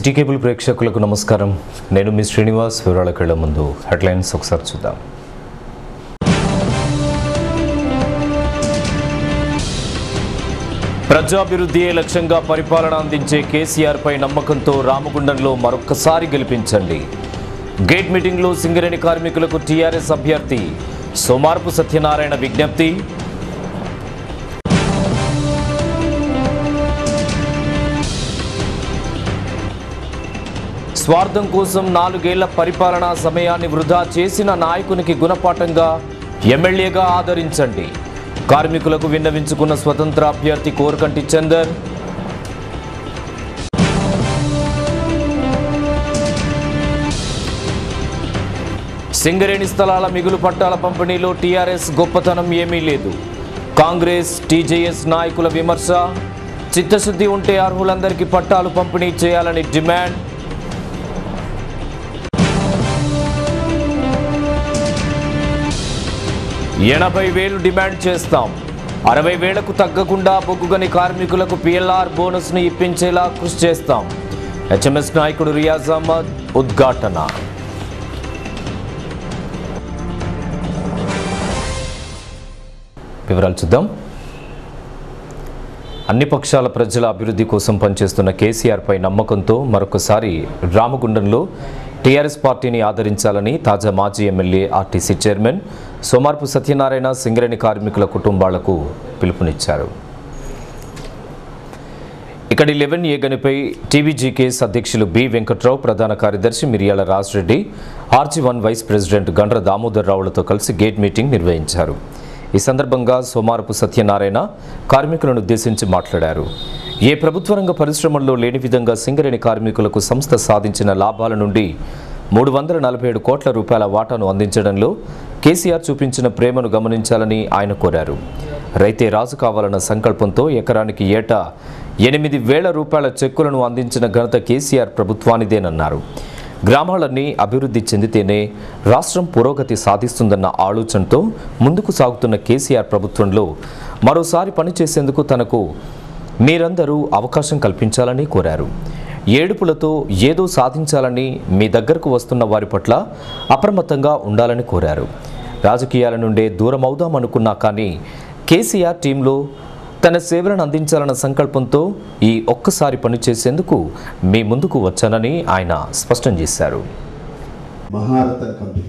City cable ప్రేక్షకులకు నమస్కారం నేను మీ శ్రీనివాస్ వివరాలకు వెళ్లే ముందు హెడ్లైన్స్ ఒకసారి చూద్దాం ప్రజాభివృద్ధియే లక్ష్యంగా పరిపాలన అందించే కేసీఆర్ పై నమ్మకంతో రామగుండంలో మరొక్కసారి గెలిపించండి గేట్ మీటింగ్లో సింగరేణి కార్మికులకు టీఆర్ఎస్ అభ్యర్థి సోమార్పు సత్యనారాయణ విజ్ఞప్తి స్వార్థం కోసం నాలుగేళ్ల పరిపాలనా సమయాన్ని వృధా చేసిన నాయకునికి గుణపాఠంగా ఎమ్మెల్యేగా ఆదరించండి కార్మికులకు విన్నవించుకున్న స్వతంత్ర అభ్యర్థి కోరకంటి చందర్ సింగరేణి స్థలాల మిగులు పట్టాల పంపిణీలో టీఆర్ఎస్ గొప్పతనం ఏమీ లేదు కాంగ్రెస్ టీజేఎస్ నాయకుల విమర్శ చిత్తశుద్ధి ఉంటే అర్హులందరికీ పట్టాలు పంపిణీ చేయాలని డిమాండ్ ఎనభై వేలు డిమాండ్ చేస్తాం అరవై వేలకు తగ్గకుండా బొగ్గుగని కార్మికులకు పిఎల్ఆర్ బోనస్ను ఇప్పించేలా కృషి చేస్తాం హెచ్ఎంఎస్ నాయకుడు రియాజ్ అహ్మద్ ఉద్ఘాటన వివరాలు చూద్దాం అన్ని పక్షాల ప్రజల అభివృద్ధి కోసం పనిచేస్తున్న కేసీఆర్ పై నమ్మకంతో మరొకసారి రామగుండంలో టీఆర్ఎస్ పార్టీని ఆదరించాలని తాజా మాజీ MLA RTC chairman Somarapu Satyanarayana Singareni కార్మికుల కుటుంబాలకు పిలుపునిచ్చారు ఇక్కడి లెవెన్ ఏగనిపై టీబీజీకేఎస్ అధ్యక్షులు బి వెంకట్రావు ప్రధాన కార్యదర్శి Miriyala Raj Reddy RG one vice president Gandra Damodar రావులతో కలిసి గేట్ మీటింగ్ నిర్వహించారు ఈ సందర్భంగా సోమారపు సత్యనారాయణ కార్మికులను ఉద్దేశించి మాట్లాడారు ఏ ప్రభుత్వ రంగ పరిశ్రమల్లో లేని విధంగా సింగరేణి కార్మికులకు సంస్థ సాధించిన లాభాల నుండి మూడు వందల నలభై ఏడు కోట్ల రూపాయల వాటాను అందించడంలో కేసీఆర్ చూపించిన ప్రేమను గమనించాలని ఆయన కోరారు రైతే రాజు కావాలన్న సంకల్పంతో ఎకరానికి ఏటా ఎనిమిది వేల రూపాయల చెక్కులను అందించిన ఘనత కేసీఆర్ ప్రభుత్వానిదేనన్నారు గ్రామాలన్నీ అభివృద్ధి చెందితేనే రాష్ట్రం పురోగతి సాధిస్తుందన్న ఆలోచనతో ముందుకు సాగుతున్న కేసీఆర్ ప్రభుత్వంలో మరోసారి పనిచేసేందుకు తనకు మీరందరూ అవకాశం కల్పించాలని కోరారు ఏడుపులతో ఏదో సాధించాలని మీ దగ్గరకు వస్తున్న వారి పట్ల అప్రమత్తంగా ఉండాలని కోరారు రాజకీయాల నుండే దూరమవుదామనుకున్నా కానీ కేసీఆర్ టీంలో తన సేవలను అందించాలన్న సంకల్పంతో ఈ ఒక్కసారి పనిచేసేందుకు మీ ముందుకు వచ్చానని ఆయన స్పష్టం చేశారు మహారతన్ కంపెనీ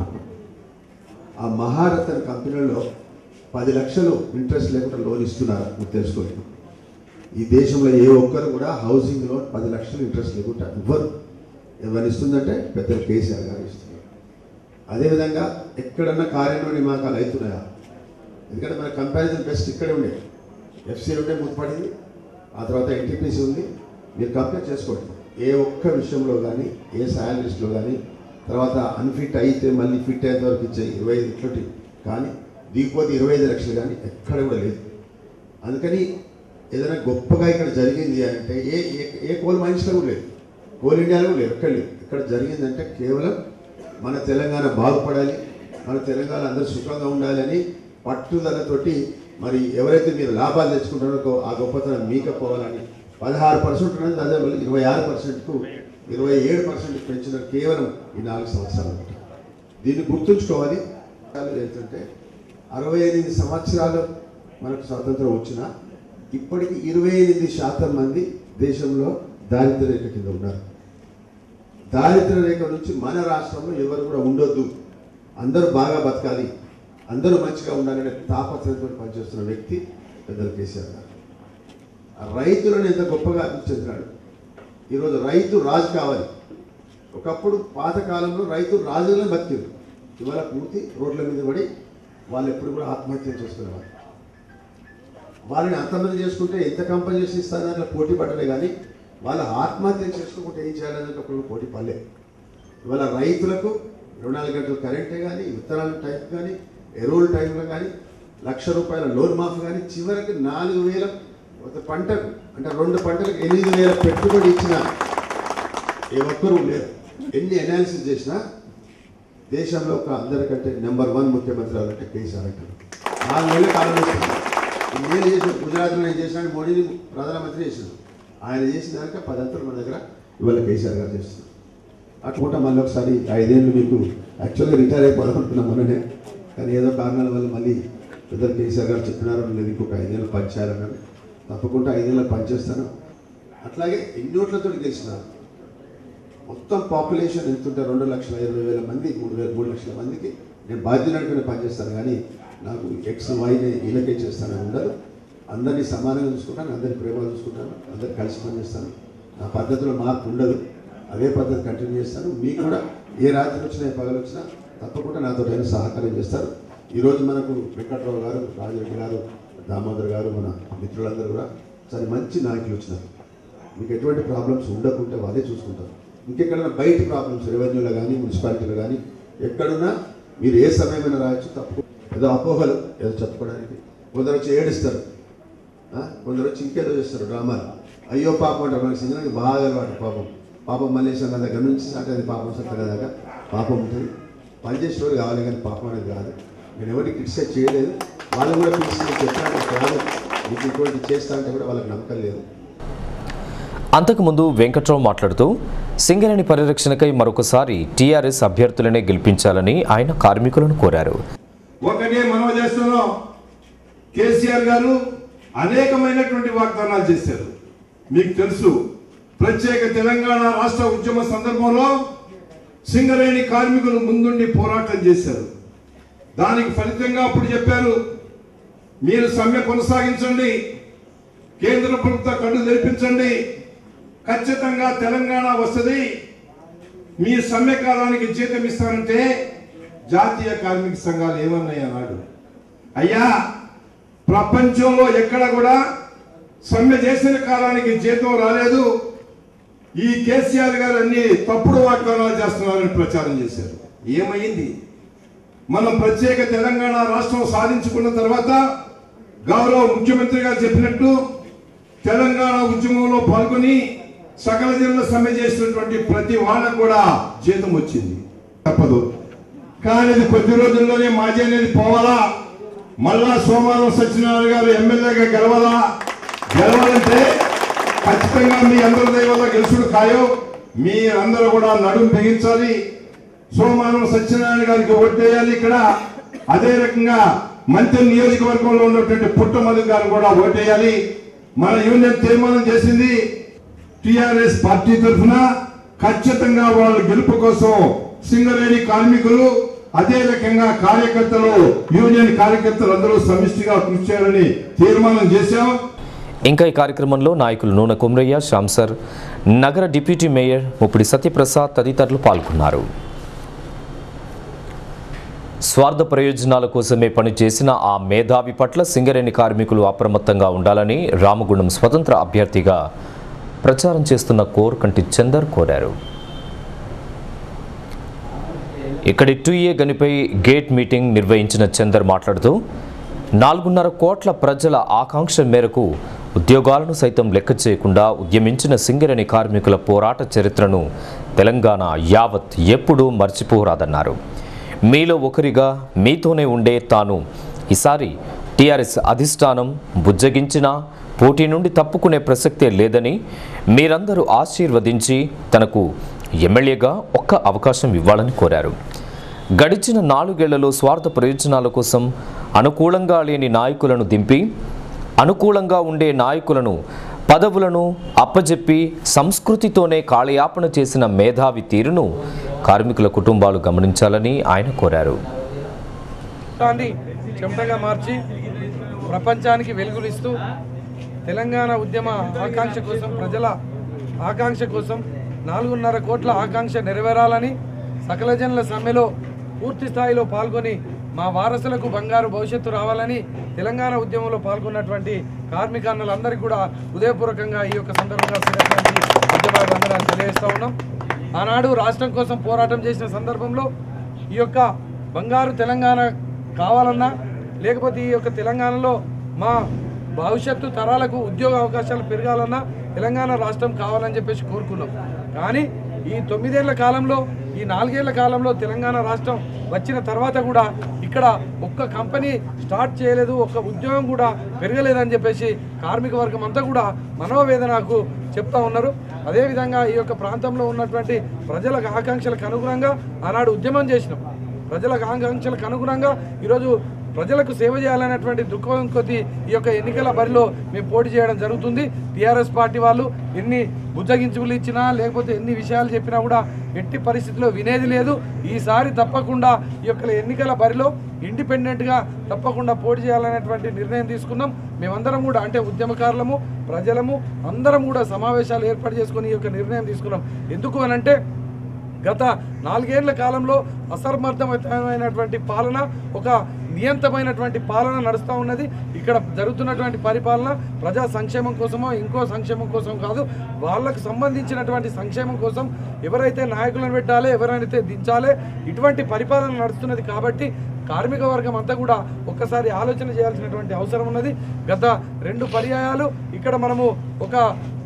ఆ మహారతన్ కంపెనీలో పది లక్షలు ఇంట్రెస్ట్ లేకుండా లోన్ ఇస్తున్నారు మీరు తెలుసుకోండి ఈ దేశంలో ఏ ఒక్కరు కూడా హౌసింగ్ లోన్ పది లక్షలు ఇంట్రెస్ట్ లేకుండా ఇవ్వరు ఎవరు ఇస్తుందంటే పెద్దలు కేసీఆర్ గారు ఇస్తున్నారు అదేవిధంగా ఎక్కడన్నా కార్యంలో నియామకాలు అవుతున్నాయా ఎందుకంటే మన కంపారిజన్ బెస్ట్ ఇక్కడే ఉండే ఎఫ్సీ ఉంటే ముత్పడింది ఆ తర్వాత ఎన్టీపీసీ ఉంది మీరు కంపేర్ చేసుకోండి ఏ ఒక్క విషయంలో కానీ ఏ శాలరీస్లో కానీ తర్వాత అన్ఫిట్ అయితే మళ్ళీ ఫిట్ అయ్యేంత వరకు ఇచ్చే ఇరవై ఐదు ఇట్లాంటి కానీ దిగిపోతే ఇరవై ఐదు లక్షలు కానీ ఎక్కడ కూడా లేదు అందుకని ఏదైనా గొప్పగా ఇక్కడ జరిగింది అంటే ఏ ఏ ఏ కోల్ మైన్స్లో కూడా లేదు కోల్ ఇండియాలో కూడా లేదు ఎక్కడ లేదు ఇక్కడ జరిగిందంటే కేవలం మన తెలంగాణ బాగుపడాలి మన తెలంగాణ అందరూ సుఖంగా ఉండాలని పట్టుదలతోటి మరి ఎవరైతే మీరు లాభాలు తెచ్చుకుంటారో ఆ గొప్పతనం మీకపోవాలని పదహారు పర్సెంట్ ఉన్నది అదే మళ్ళీ ఇరవై ఆరు పర్సెంట్కు ఇరవై ఏడు పర్సెంట్ పెంచిన కేవలం ఈ నాలుగు సంవత్సరాలు దీన్ని గుర్తుంచుకోవాలి ఏంటంటే అరవై ఎనిమిది సంవత్సరాలు మనకు స్వాతంత్రం వచ్చినా ఇప్పటికి ఇరవై ఎనిమిది శాతం మంది దేశంలో దారిద్ర్య రేఖ కింద ఉన్నారు దారిద్ర్య రేఖ నుంచి మన రాష్ట్రంలో ఎవరు కూడా ఉండొద్దు అందరూ బాగా బతకాలి అందరూ మంచిగా ఉండాలనే తాపత్రయంతో పనిచేస్తున్న వ్యక్తి పెద్దలు కేసీఆర్ గారు ఆ రైతులను ఎంత గొప్పగా అభివృద్ధి చెందినాడు ఈరోజు రైతు రాజు కావాలి ఒకప్పుడు పాతకాలంలో రైతు రాజులను బతికారు ఇవాళ పూర్తి రోడ్ల మీద పడి వాళ్ళు ఎప్పుడు కూడా ఆత్మహత్య చేసుకునేవారు వాళ్ళని అంతమంది చేసుకుంటే ఎంత కంపెనీ చేసి ఇస్తారని అట్లా పోటీ పడలే కానీ వాళ్ళ ఆత్మహత్య చేసుకోకుంటే ఏం చేయాలనేది ఒకళ్ళు పోటీ పడలే ఇవాళ రైతులకు ఇరవై నాలుగు గంటలు కరెంటే కానీ విత్తనాల టైప్ కానీ ఎరువుల టైంలో కానీ లక్ష రూపాయల లోన్ మాఫ్ కానీ చివరికి నాలుగు వేల ఒక పంటకు అంటే రెండు పంటలకు ఎనిమిది వేల పెట్టుబడి ఇచ్చిన ఏ ఒక్కరూ లేరు ఎన్ని అనాలిసిస్ చేసినా దేశంలో ఒక అందరికంటే నెంబర్ వన్ ముఖ్యమంత్రి ఎవరంటే కేసీఆర్ అంటారు నాలుగు నెలలు కాలం చేస్తున్నాడు నేను చేసిన గుజరాత్లో నేను చేసిన మోడీని ప్రధానమంత్రి చేసినాడు ఆయన చేసిన దానిక పదంతలు మన దగ్గర ఇవాళ కేసీఆర్ గారు చేస్తున్నారు అట్లా మళ్ళీ ఒకసారి ఐదేళ్ళు మీకు యాక్చువల్గా రిటైర్ అయిపోదాం అనుకున్నాం మొన్ననే కానీ ఏదో కారణాల వల్ల మళ్ళీ పెద్దలు కేసీఆర్ గారు చెప్పినారు లేదు ఇంకొక ఐదేళ్ళు పనిచేయాలన్నారు తప్పకుండా ఐదేళ్ళు పనిచేస్తాను అట్లాగే ఎన్ని ఓట్లతో గెలిచినారు మొత్తం పాపులేషన్ ఎంత ఉంటే రెండు లక్షల ఇరవై వేల మంది మూడు వేల మూడు లక్షల మందికి నేను బాధ్యతగా పనిచేస్తాను కానీ నాకు ఎక్స్ వైని వీళ్ళకే చేస్తానని ఉండదు అందరినీ సమానంగా చూసుకుంటాను అందరినీ ప్రేమ చూసుకుంటాను అందరు కలిసి పనిచేస్తాను నా పద్ధతిలో మార్పు ఉండదు అదే పద్ధతి కంటిన్యూ చేస్తాను మీకు కూడా ఏ రాత్రి వచ్చినా ఏ పగలు వచ్చినా తప్పకుండా నాతో అయినా సహకారం చేస్తారు ఈరోజు మనకు వెంకట్రావు గారు రాజరెడ్డి గారు దామోదర్ గారు మన మిత్రులందరూ కూడా సరే మంచి నాయకులు వచ్చినారు మీకు ఎటువంటి ప్రాబ్లమ్స్ ఉండకుంటే వాళ్ళే చూసుకుంటారు ఇంకెక్కడైనా బయట ప్రాబ్లమ్స్ రెవెన్యూలో కానీ మున్సిపాలిటీలో కానీ ఎక్కడున్నా మీరు ఏ సమయమైనా రాయొచ్చు తప్పు ఏదో అపోహలు ఏదో చెప్పుకోవడానికి కొందరు వచ్చి ఏడుస్తారు ఆ? కొందరు వచ్చి ఇంకేదో చేస్తారు డ్రామాలు అయ్యో పాపం అంటారు మనకి సింగరానికి బాగా అలవాటు పాపం పాపం మల్లేశ్వరం గారి దగ్గర నుంచి అంటే అది పాపం సత్యం దాకా పాపం ఉంటుంది పనిచేసేవారు కావాలి కానీ పాపం అనేది కాదు నేను ఎవరికి క్రిటిసైజ్ చేయలేదు వాళ్ళు కూడా క్రిటిసైజ్ చెప్పాను కాదు మీకు ఇటువంటి చేస్తా అంటే కూడా వాళ్ళకి నమ్మకం లేదు అంతకుముందు వెంకట్రావు మాట్లాడుతూ సింగరేణి పరిరక్షణకై మరొకసారి టీఆర్ఎస్ అభ్యర్థులనే గెలిపించాలని ఆయన కార్మికులను కోరారు ఒకటే మనం చేస్తున్నాం కేసీఆర్ గారు అనేకమైనటువంటి వాగ్దానాలు చేశారు మీకు తెలుసు ప్రత్యేక తెలంగాణ రాష్ట్ర ఉద్యమ సందర్భంలో సింగరేణి కార్మికులు ముందుండి పోరాటం చేశారు దానికి ఫలితంగా అప్పుడు చెప్పారు మీరు సమ్మె కొనసాగించండి కేంద్ర ప్రభుత్వ కళ్ళు తెరిపించండి ఖచ్చితంగా తెలంగాణ వస్తుంది మీ సమ్మె కాలానికి జీతం ఇస్తానంటే జాతీయ కార్మిక సంఘాలు ఏమన్నాయి అన్నాడు అయ్యా ప్రపంచంలో ఎక్కడ కూడా సమ్మె చేసిన కాలానికి జీతం రాలేదు ఈ కేసీఆర్ గారు అన్ని తప్పుడు వాగ్దానాలు చేస్తున్నారని ప్రచారం చేశారు ఏమైంది మనం ప్రత్యేక తెలంగాణ రాష్ట్రం సాధించుకున్న తర్వాత గౌరవ ముఖ్యమంత్రి గారు చెప్పినట్టు తెలంగాణ ఉద్యమంలో పాల్గొని సకల జిల్లా సమ్మె చేసినటువంటి ప్రతి వాళ్ళకు కూడా జీతం వచ్చింది తప్పదు కానీ ఇది కొద్ది రోజుల్లోనే మాజీ అనేది పోవాలా మళ్ళా సోమవారం సత్యనారాయణ గారు ఎమ్మెల్యేగా గెలవాలా గెలవాలంటే ఖచ్చితంగా మీ అందరి దయ వల్ల గెలుచుడు ఖాయం మీ అందరూ కూడా నడుము బిగించాలి సోమవారం సత్యనారాయణ గారికి ఓటేయాలి ఇక్కడ అదే రకంగా మంత్రి నియోజకవర్గంలో ఉన్నటువంటి పుట్టమధు గారు కూడా ఓటేయాలి మన యూనియన్ తీర్మానం చేసింది టిఆర్ఎస్ పార్టీ తరఫున ఖచ్చితంగా వాళ్ళ గెలుపు కోసం సింగరేణి కార్మికులు అదే రకంగా కార్యకర్తలు యూనియన్ కార్యకర్తలు అందరూ సమిష్టిగా కృషి చేయాలని తీర్మానం చేశాం ఇంకా ఈ కార్యక్రమంలో నాయకులు నూనె కుమ్రయ్య శాంసర్ నగర డిప్యూటీ మేయర్ ముప్పిడి సత్యప్రసాద్ తదితరులు పాల్గొన్నారు స్వార్థ ప్రయోజనాల కోసమే పనిచేసిన ఆ మేధావి పట్ల సింగరేణి కార్మికులు అప్రమత్తంగా ఉండాలని రామగుండం స్వతంత్ర అభ్యర్థిగా ప్రచారం చేస్తున్న కోర్ కంటి చందర్ కోరారు ఇక్కడి టూఏ గనిపై గేట్ మీటింగ్ నిర్వహించిన చందర్ మాట్లాడుతూ నాలుగున్నర కోట్ల ప్రజల ఆకాంక్ష మేరకు ఉద్యోగాలను సైతం లెక్క చేయకుండా ఉద్యమించిన సింగరేణి కార్మికుల పోరాట చరిత్రను తెలంగాణ యావత్ ఎప్పుడూ మర్చిపోరాదన్నారు మీలో ఒకరిగా మీతోనే ఉండే తాను ఈసారి టీఆర్ఎస్ అధిష్టానం బుజ్జగించిన పోటీ నుండి తప్పుకునే ప్రసక్తే లేదని మీరందరూ ఆశీర్వదించి తనకు ఎమ్మెల్యేగా ఒక్క అవకాశం ఇవ్వాలని కోరారు గడిచిన నాలుగేళ్లలో స్వార్థ ప్రయోజనాల కోసం అనుకూలంగా లేని నాయకులను దింపి అనుకూలంగా ఉండే నాయకులను పదవులను అప్పజెప్పి సంస్కృతితోనే కాళయాపన చేసిన మేధావి తీరును కార్మికుల కుటుంబాలు గమనించాలని ఆయన కోరారు రక్తాన్ని చెమటగా మార్చి ప్రపంచానికి వెలుగునిస్తూ తెలంగాణ ఉద్యమ ఆకాంక్ష కోసం ప్రజల ఆకాంక్ష కోసం నాలుగున్నర కోట్ల ఆకాంక్ష నెరవేరాలని సకల జనుల సమ్మెలో పూర్తి స్థాయిలో పాల్గొని మా వారసులకు బంగారు భవిష్యత్తు రావాలని తెలంగాణ ఉద్యమంలో పాల్గొన్నటువంటి కార్మికాన్నులందరికీ కూడా హృదయపూర్వకంగా ఈ యొక్క సందర్భంగా శిరస్సు ఉద్యమాలు తెలియజేస్తా ఉన్నాం ఆనాడు రాష్ట్రం కోసం పోరాటం చేసిన సందర్భంలో ఈ యొక్క బంగారు తెలంగాణ కావాలన్నా లేకపోతే ఈ యొక్క తెలంగాణలో మా భవిష్యత్తు తరాలకు ఉద్యోగ అవకాశాలు పెరగాలన్నా తెలంగాణ రాష్ట్రం కావాలని చెప్పేసి కోరుకున్నాం కానీ ఈ తొమ్మిదేళ్ల కాలంలో ఈ నాలుగేళ్ల కాలంలో తెలంగాణ రాష్ట్రం వచ్చిన తర్వాత కూడా ఇక్కడ ఒక్క కంపెనీ స్టార్ట్ చేయలేదు ఒక్క ఉద్యోగం కూడా పెరగలేదని చెప్పేసి కార్మిక వర్గం అంతా కూడా మనోవేదనకు చెప్తా ఉన్నారు అదేవిధంగా ఈ యొక్క ప్రాంతంలో ఉన్నటువంటి ప్రజల ఆకాంక్షలకు అనుగుణంగా ఆనాడు ఉద్యమం చేసినాం ప్రజల ఆకాంక్షలకు అనుగుణంగా ఈరోజు ప్రజలకు సేవ చేయాలనేటువంటి దృక్పథం కొద్దీ ఈ యొక్క ఎన్నికల బరిలో మేము పోటీ చేయడం జరుగుతుంది టీఆర్ఎస్ పార్టీ వాళ్ళు ఎన్ని బుజ్జగించులు ఇచ్చినా లేకపోతే ఎన్ని విషయాలు చెప్పినా కూడా ఎట్టి పరిస్థితిలో వినేది లేదు ఈసారి తప్పకుండా ఈ యొక్క ఎన్నికల బరిలో ఇండిపెండెంట్గా తప్పకుండా పోటీ చేయాలనేటువంటి నిర్ణయం తీసుకున్నాం మేమందరం కూడా అంటే ఉద్యమకారులము ప్రజలము అందరం కూడా సమావేశాలు ఏర్పాటు చేసుకొని ఈ యొక్క నిర్ణయం తీసుకున్నాం ఎందుకు అనంటే గత నాలుగేళ్ల కాలంలో అసమర్థమైనటువంటి పాలన ఒక నియంతమైనటువంటి పాలన నడుస్తూ ఉన్నది ఇక్కడ జరుగుతున్నటువంటి పరిపాలన ప్రజా సంక్షేమం కోసమో ఇంకో సంక్షేమం కోసం కాదు వాళ్ళకు సంబంధించినటువంటి సంక్షేమం కోసం ఎవరైతే నాయకులను పెట్టాలి ఎవరైతే దించాలి ఇటువంటి పరిపాలన నడుస్తున్నది కాబట్టి కార్మిక వర్గం అంతా కూడా ఒక్కసారి ఆలోచన చేయాల్సినటువంటి అవసరం ఉన్నది గత రెండు పర్యాయాలు ఇక్కడ మనము ఒక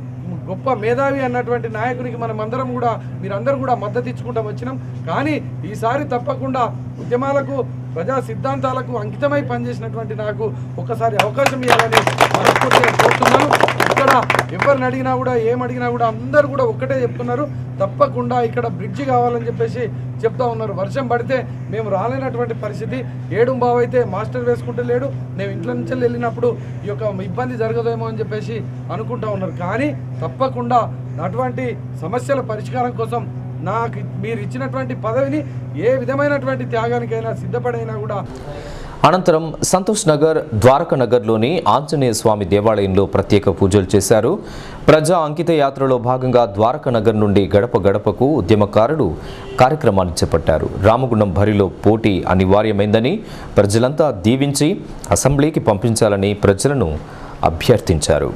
గొప్ప మేధావి అన్నటువంటి నాయకునికి మనం అందరం కూడా మీరందరూ కూడా మద్దతు ఇచ్చుకుంటూ వచ్చినాం కానీ ఈసారి తప్పకుండా ఉద్యమాలకు ప్రజా సిద్ధాంతాలకు అంకితమై పనిచేసినటువంటి నాకు ఒకసారి అవకాశం ఇవ్వాలని మనస్ఫూర్తిగా కోరుతున్నాను ఇక్కడ ఎవరిని అడిగినా కూడా ఏం అడిగినా కూడా అందరూ కూడా ఒక్కటే చెప్తున్నారు తప్పకుండా ఇక్కడ బ్రిడ్జి కావాలని చెప్పేసి చెప్తా ఉన్నారు వర్షం పడితే మేము రాలేనటువంటి పరిస్థితి ఏడు బావు అయితే మాస్టర్ వేసుకుంటే లేడు నేను ఇంట్లో నుంచి వెళ్ళినప్పుడు ఈ యొక్క ఇబ్బంది జరగదేమో అని చెప్పేసి అనుకుంటా ఉన్నారు కానీ తప్పకుండా అటువంటి సమస్యల పరిష్కారం కోసం నాకు మీరు ఇచ్చినటువంటి పదవిని ఏ విధమైనటువంటి త్యాగానికైనా సిద్ధపడైనా కూడా అనంతరం సంతోష్ నగర్ ద్వారకా నగర్లోని ఆంజనేయ స్వామి దేవాలయంలో ప్రత్యేక పూజలు చేశారు ప్రజా అంకిత యాత్రలో భాగంగా ద్వారకా నగర్ నుండి గడప గడపకు ఉద్యమకారులు కార్యక్రమాన్ని చేపట్టారు రామగుండం భరిలో పోటీ అనివార్యమైందని ప్రజలంతా దీవించి అసెంబ్లీకి పంపించాలని ప్రజలను అభ్యర్థించారు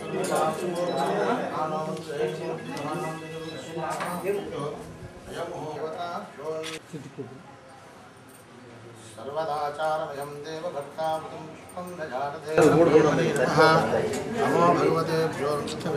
सर्वदाचारमयं देवभक्तामृतं पुष्पं दजानते नमो भगवतेभ्यो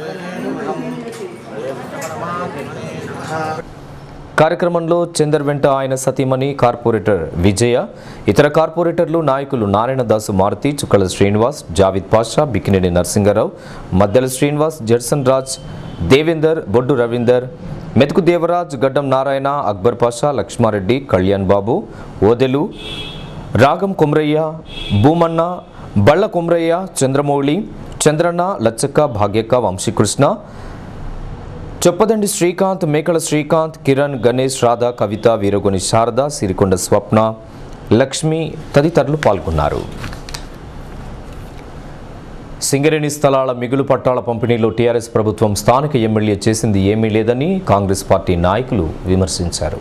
కార్యక్రమంలో చందర్ వెంట ఆయన సతీమణి కార్పొరేటర్ విజయ ఇతర కార్పొరేటర్లు నాయకులు నారాయణదాసు మారుతి చుక్కల శ్రీనివాస్ జావిద్ పాషా బికినేని నరసింగారావు మద్దెల శ్రీనివాస్ జడ్సన్ రాజ్ దేవేందర్ బొడ్డు రవీందర్ మెతుకు దేవరాజ్ గడ్డం నారాయణ అక్బర్ పాషా లక్ష్మారెడ్డి కళ్యాణ్ బాబు ఓదెలు రాగం కుమ్రయ్య భూమన్న బళ్ళ కుమ్రయ్య చంద్రమౌళి చంద్రన్న లచ్చక్క భాగ్యక్క వంశీకృష్ణ చొప్పదండి శ్రీకాంత్ మేకల శ్రీకాంత్ కిరణ్ గణేష్ రాధా కవిత వీరగొని శారద సిరికొండ స్వప్న లక్ష్మి తదితరులు పాల్గొన్నారు సింగరేణి స్థలాల మిగులు పట్టాల పంపిణీలో టీఆర్ఎస్ ప్రభుత్వం స్థానిక ఎమ్మెల్యే చేసింది ఏమీ లేదని కాంగ్రెస్ పార్టీ నాయకులు విమర్శించారు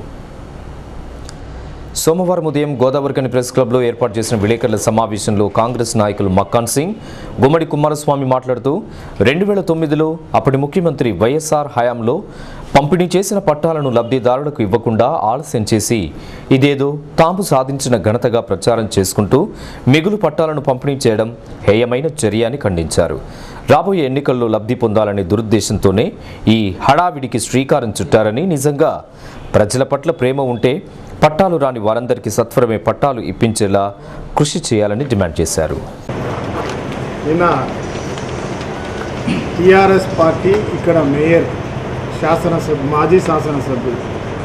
సోమవారం ఉదయం గోదావరికని ప్రెస్ క్లబ్లో ఏర్పాటు చేసిన విలేకరుల సమావేశంలో కాంగ్రెస్ నాయకులు మక్కాన్ సింగ్ గుమ్మడి కుమారస్వామి మాట్లాడుతూ రెండు వేల తొమ్మిదిలో అప్పటి ముఖ్యమంత్రి వైఎస్ఆర్ హయాంలో పంపిణీ చేసిన పట్టాలను లబ్ధిదారులకు ఇవ్వకుండా ఆలస్యం చేసి ఇదేదో తాము సాధించిన ఘనతగా ప్రచారం చేసుకుంటూ మిగులు పట్టాలను పంపిణీ చేయడం హేయమైన చర్య అని ఖండించారు రాబోయే ఎన్నికల్లో లబ్ధి పొందాలనే దురుద్దేశంతోనే ఈ హడావిడికి శ్రీకారం చుట్టారని నిజంగా ప్రజల పట్ల ప్రేమ ఉంటే పట్టాలు రాని వారందరికీ సత్వరమే పట్టాలు ఇప్పించేలా కృషి చేయాలని డిమాండ్ చేశారు నిన్న టీఆర్ఎస్ పార్టీ ఇక్కడ మేయర్ శాసనసభ్యు మాజీ శాసనసభ్యులు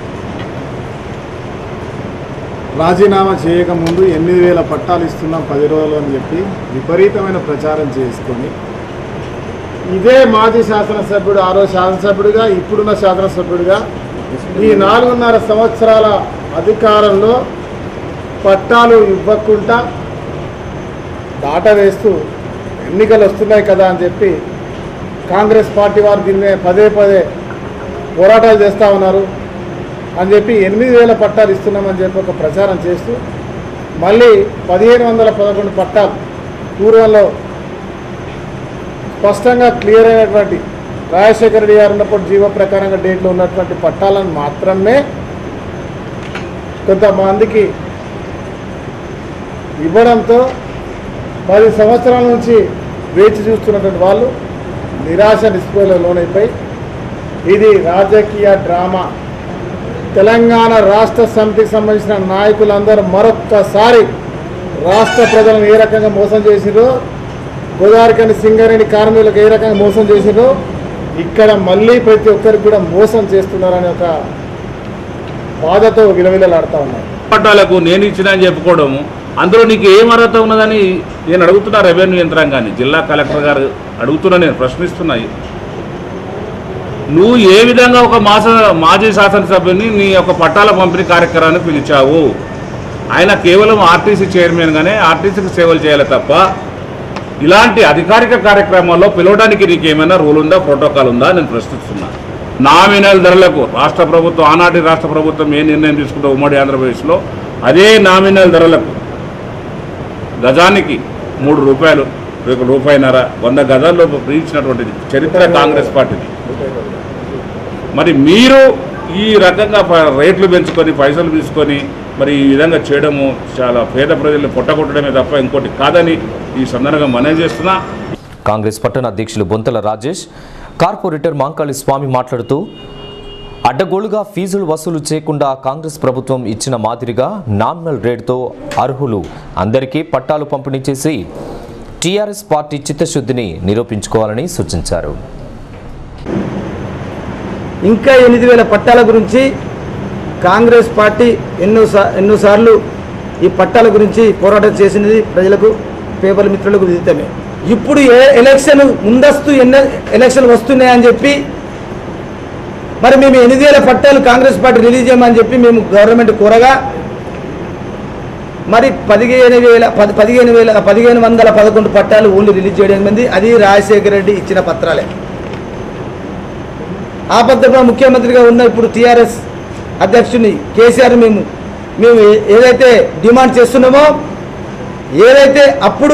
రాజీనామా చేయకముందు ఎనిమిది వేల పట్టాలు ఇస్తున్నాం పది రోజులు అని చెప్పి విపరీతమైన ప్రచారం చేసుకొని ఇదే మాజీ శాసనసభ్యుడు ఆ రోజు శాసనసభ్యుడిగా ఇప్పుడున్న శాసనసభ్యుడిగా ఈ నాలుగున్నర సంవత్సరాల అధికారంలో పట్టాలు ఇవ్వకుండా దాట వేస్తూ ఎన్నికలు వస్తున్నాయి కదా అని చెప్పి కాంగ్రెస్ పార్టీ వారు దీని మీద పదే పదే పోరాటాలు చేస్తూ ఉన్నారు అని చెప్పి ఎనిమిది వేల పట్టాలు ఇస్తున్నామని చెప్పి ఒక ప్రచారం చేస్తూ మళ్ళీ పదిహేను వందల పదకొండు పట్టాలు పూర్వంలో స్పష్టంగా క్లియర్ అయినటువంటి రాజశేఖర రెడ్డి గారు ఉన్నప్పుడు జీవ ప్రకారంగా డేట్లో ఉన్నటువంటి పట్టాలను మాత్రమే కొంతమందికి ఇవ్వడంతో పది సంవత్సరాల నుంచి వేచి చూస్తున్నటువంటి వాళ్ళు నిరాశ నిస్పృహలో లోనైపోయి ఇది రాజకీయ డ్రామా తెలంగాణ రాష్ట్ర సమితికి సంబంధించిన నాయకులందరూ మరొక్కసారి రాష్ట్ర ప్రజలను ఏ రకంగా మోసం చేసిరో గోదావరికని సింగరేణి కార్మికులకు ఏ రకంగా మోసం చేసిరో ఇక్కడ మళ్ళీ ప్రతి ఒక్కరికి కూడా మోసం చేస్తున్నారనే ఒక బాధతో విలవిలలాడుతూ ఉన్నారు పట్టాలకు నేను ఇచ్చిన అని చెప్పుకోవడం అందులో నీకు ఏం అర్హత ఉన్నదని నేను అడుగుతున్నా రెవెన్యూ యంత్రాంగాన్ని జిల్లా కలెక్టర్ గారు అడుగుతున్నా నేను ప్రశ్నిస్తున్నాయి నువ్వు ఏ విధంగా ఒక మాస మాజీ శాసనసభ్యుని నీ యొక్క పట్టాల పంపిణీ కార్యక్రమాన్ని పిలిచావు ఆయన కేవలం ఆర్టీసీ చైర్మన్గానే ఆర్టీసీకి సేవలు చేయాలి తప్ప ఇలాంటి అధికారిక కార్యక్రమాల్లో పిలవడానికి నీకు ఏమైనా రూల్ ఉందా ప్రోటోకాల్ ఉందా నేను ప్రశ్నిస్తున్నా నామినల్ ధరలకు రాష్ట్ర ప్రభుత్వం ఆనాటి రాష్ట్ర ప్రభుత్వం ఏ నిర్ణయం తీసుకుంటే ఉమ్మడి ఆంధ్రప్రదేశ్లో అదే నామినల్ ధరలకు గజానికి మూడు రూపాయలు ఒక రూపాయిన్నర వంద గజాల్లో ఇచ్చినటువంటిది చరిత్ర కాంగ్రెస్ పార్టీది మరి మీరు ఈ రకంగా ప- రేట్లు పెంచుకొని పైసలు తీసుకొని మరి ఈ విధంగా చేయడము చాలా పేద ప్రజల్ని పొట్టగొట్టడమే తప్ప ఇంకోటి కాదని ఈ సందర్భంగా మనవి చేస్తున్నా కాంగ్రెస్ పట్టణ అధ్యక్షులు బొంతల రాజేష్ కార్పొరేటర్ మాంకాళి స్వామి మాట్లాడుతూ అడ్డగోలుగా ఫీజులు వసూలు చేయకుండా కాంగ్రెస్ ప్రభుత్వం ఇచ్చిన మాదిరిగా నామినల్ రేటుతో అర్హులు అందరికీ పట్టాలు పంపిణీ చేసి టీఆర్ఎస్ పార్టీ చిత్తశుద్ధిని నిరూపించుకోవాలని సూచించారు ఇంకా ఎనిమిది వేల పట్టాల గురించి కాంగ్రెస్ పార్టీ ఎన్నో ఎన్నోసార్లు ఈ పట్టాల గురించి పోరాటం చేసినది ప్రజలకు పేపర్ మిత్రులకు విదితమే ఇప్పుడు ఏ ఎలక్షన్ ముందస్తు ఎన్న ఎలక్షన్ వస్తున్నాయని చెప్పి మరి మేము ఎనిమిది వేల పట్టాలు కాంగ్రెస్ పార్టీ రిలీజ్ చేయమని చెప్పి మేము గవర్నమెంట్ కోరగా మరి పదిహేను వేల పది పదిహేను వేల పదిహేను వందల పదకొండు పట్టాలు ఓన్లీ రిలీజ్ చేయడం మంది అది రాజశేఖర రెడ్డి ఇచ్చిన పత్రాలే ఆ పద్ధతిలో ముఖ్యమంత్రిగా ఉన్న ఇప్పుడు టీఆర్ఎస్ అధ్యక్షుని కేసీఆర్ మేము మేము ఏ- ఏదైతే డిమాండ్ చేస్తున్నామో ఏదైతే అప్పుడు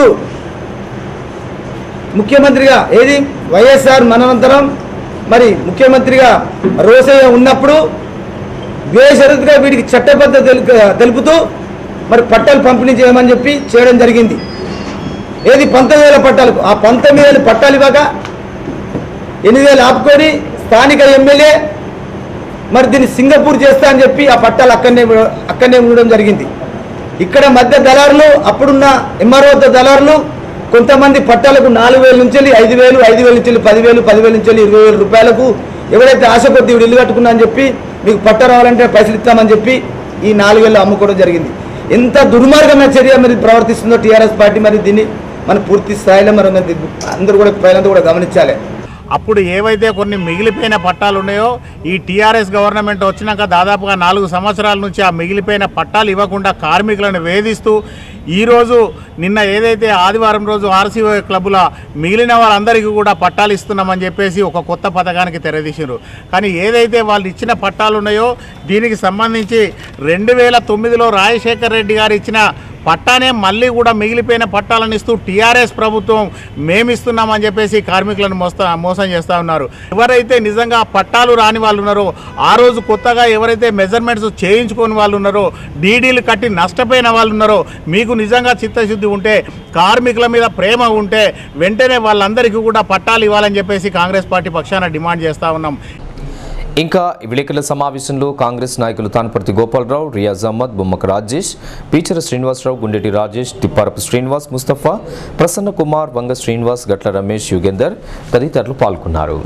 ముఖ్యమంత్రిగా ఏది వైఎస్ఆర్ మననంతరం మరి ముఖ్యమంత్రిగా రోసయ్య ఉన్నప్పుడు బేషరతుగా వీడికి చట్టబద్ధ తెలు- తెలుపుతూ మరి పట్టాలు పంపిణీ చేయమని చెప్పి చేయడం జరిగింది ఏది పంతొమ్మిది వేల పట్టాలకు ఆ పంతొమ్మిది వేల పట్టాలు ఇవ్వగా ఎనిమిది వేలు ఆపుకొని స్థానిక ఎమ్మెల్యే మరి దీన్ని సింగపూర్ చేస్తా అని చెప్పి ఆ పట్టాలు అక్కడనే అక్కడనే ఉండడం జరిగింది ఇక్కడ మధ్య దళారులు అప్పుడున్న ఎంఆర్ఓ దళారులు కొంతమంది పట్టాలకు నాలుగు వేల నుంచి వెళ్ళి ఐదు వేలు ఐదు వేల నుంచి వెళ్ళి పదివేలు పదివేల నుంచి వెళ్ళి ఇరవై వేల రూపాయలకు ఎవరైతే ఆశ కొద్ది వీడు ఇల్లు కట్టుకున్నా అని చెప్పి మీకు పట్ట రావాలంటే పైసలు ఇస్తామని చెప్పి ఈ నాలుగు వేలు అమ్ముకోవడం జరిగింది ఎంత దుర్మార్గమైన చర్య మరి ప్రవర్తిస్తుందో టీఆర్ఎస్ పార్టీ మరి దీన్ని మన పూర్తి స్థాయిలో మరి అందరూ కూడా ప్రజలంతా కూడా గమనించాలి అప్పుడు ఏవైతే కొన్ని మిగిలిపోయిన పట్టాలు ఉన్నాయో ఈ టీఆర్ఎస్ గవర్నమెంట్ వచ్చినాక దాదాపుగా నాలుగు సంవత్సరాల నుంచి ఆ మిగిలిపోయిన పట్టాలు ఇవ్వకుండా కార్మికులను వేధిస్తూ ఈరోజు నిన్న ఏదైతే ఆదివారం రోజు ఆర్సీఓ క్లబ్ల మిగిలిన వాళ్ళందరికీ కూడా పట్టాలు ఇస్తున్నామని చెప్పేసి ఒక కొత్త పథకానికి తెరదీశారు కానీ ఏదైతే వాళ్ళు ఇచ్చిన పట్టాలు ఉన్నాయో దీనికి సంబంధించి రెండు వేల తొమ్మిదిలో రాజశేఖర్ రెడ్డి గారు ఇచ్చిన పట్టానే మళ్ళీ కూడా మిగిలిపోయిన పట్టాలను ఇస్తూ టీఆర్ఎస్ ప్రభుత్వం మేమిస్తున్నామని చెప్పేసి కార్మికులను మోస్తా మోసం చేస్తూ ఉన్నారు ఎవరైతే నిజంగా పట్టాలు రాని వాళ్ళు ఉన్నారో ఆ రోజు కొత్తగా ఎవరైతే మెజర్మెంట్స్ చేయించుకొని వాళ్ళు ఉన్నారో డీడీలు కట్టి నష్టపోయిన వాళ్ళు ఉన్నారో మీకు నిజంగా చిత్తశుద్ధి ఉంటే కార్మికుల మీద ప్రేమ ఉంటే వెంటనే వాళ్ళందరికీ కూడా పట్టాలు ఇవ్వాలని చెప్పేసి కాంగ్రెస్ పార్టీ పక్షాన డిమాండ్ చేస్తూ ఉన్నాం ఇంకా విలేకరుల సమావేశంలో కాంగ్రెస్ నాయకులు తానపర్తి గోపాలరావు రియాజ్ అహ్మద్ బొమ్మక రాజేష్ పీచర శ్రీనివాసరావు గుండెటి రాజేష్ తిప్పారపు శ్రీనివాస్ ముస్తఫా ప్రసన్న కుమార్ వంగ శ్రీనివాస్ గట్ల రమేష్ యుగేందర్ తదితరులు పాల్గొన్నారు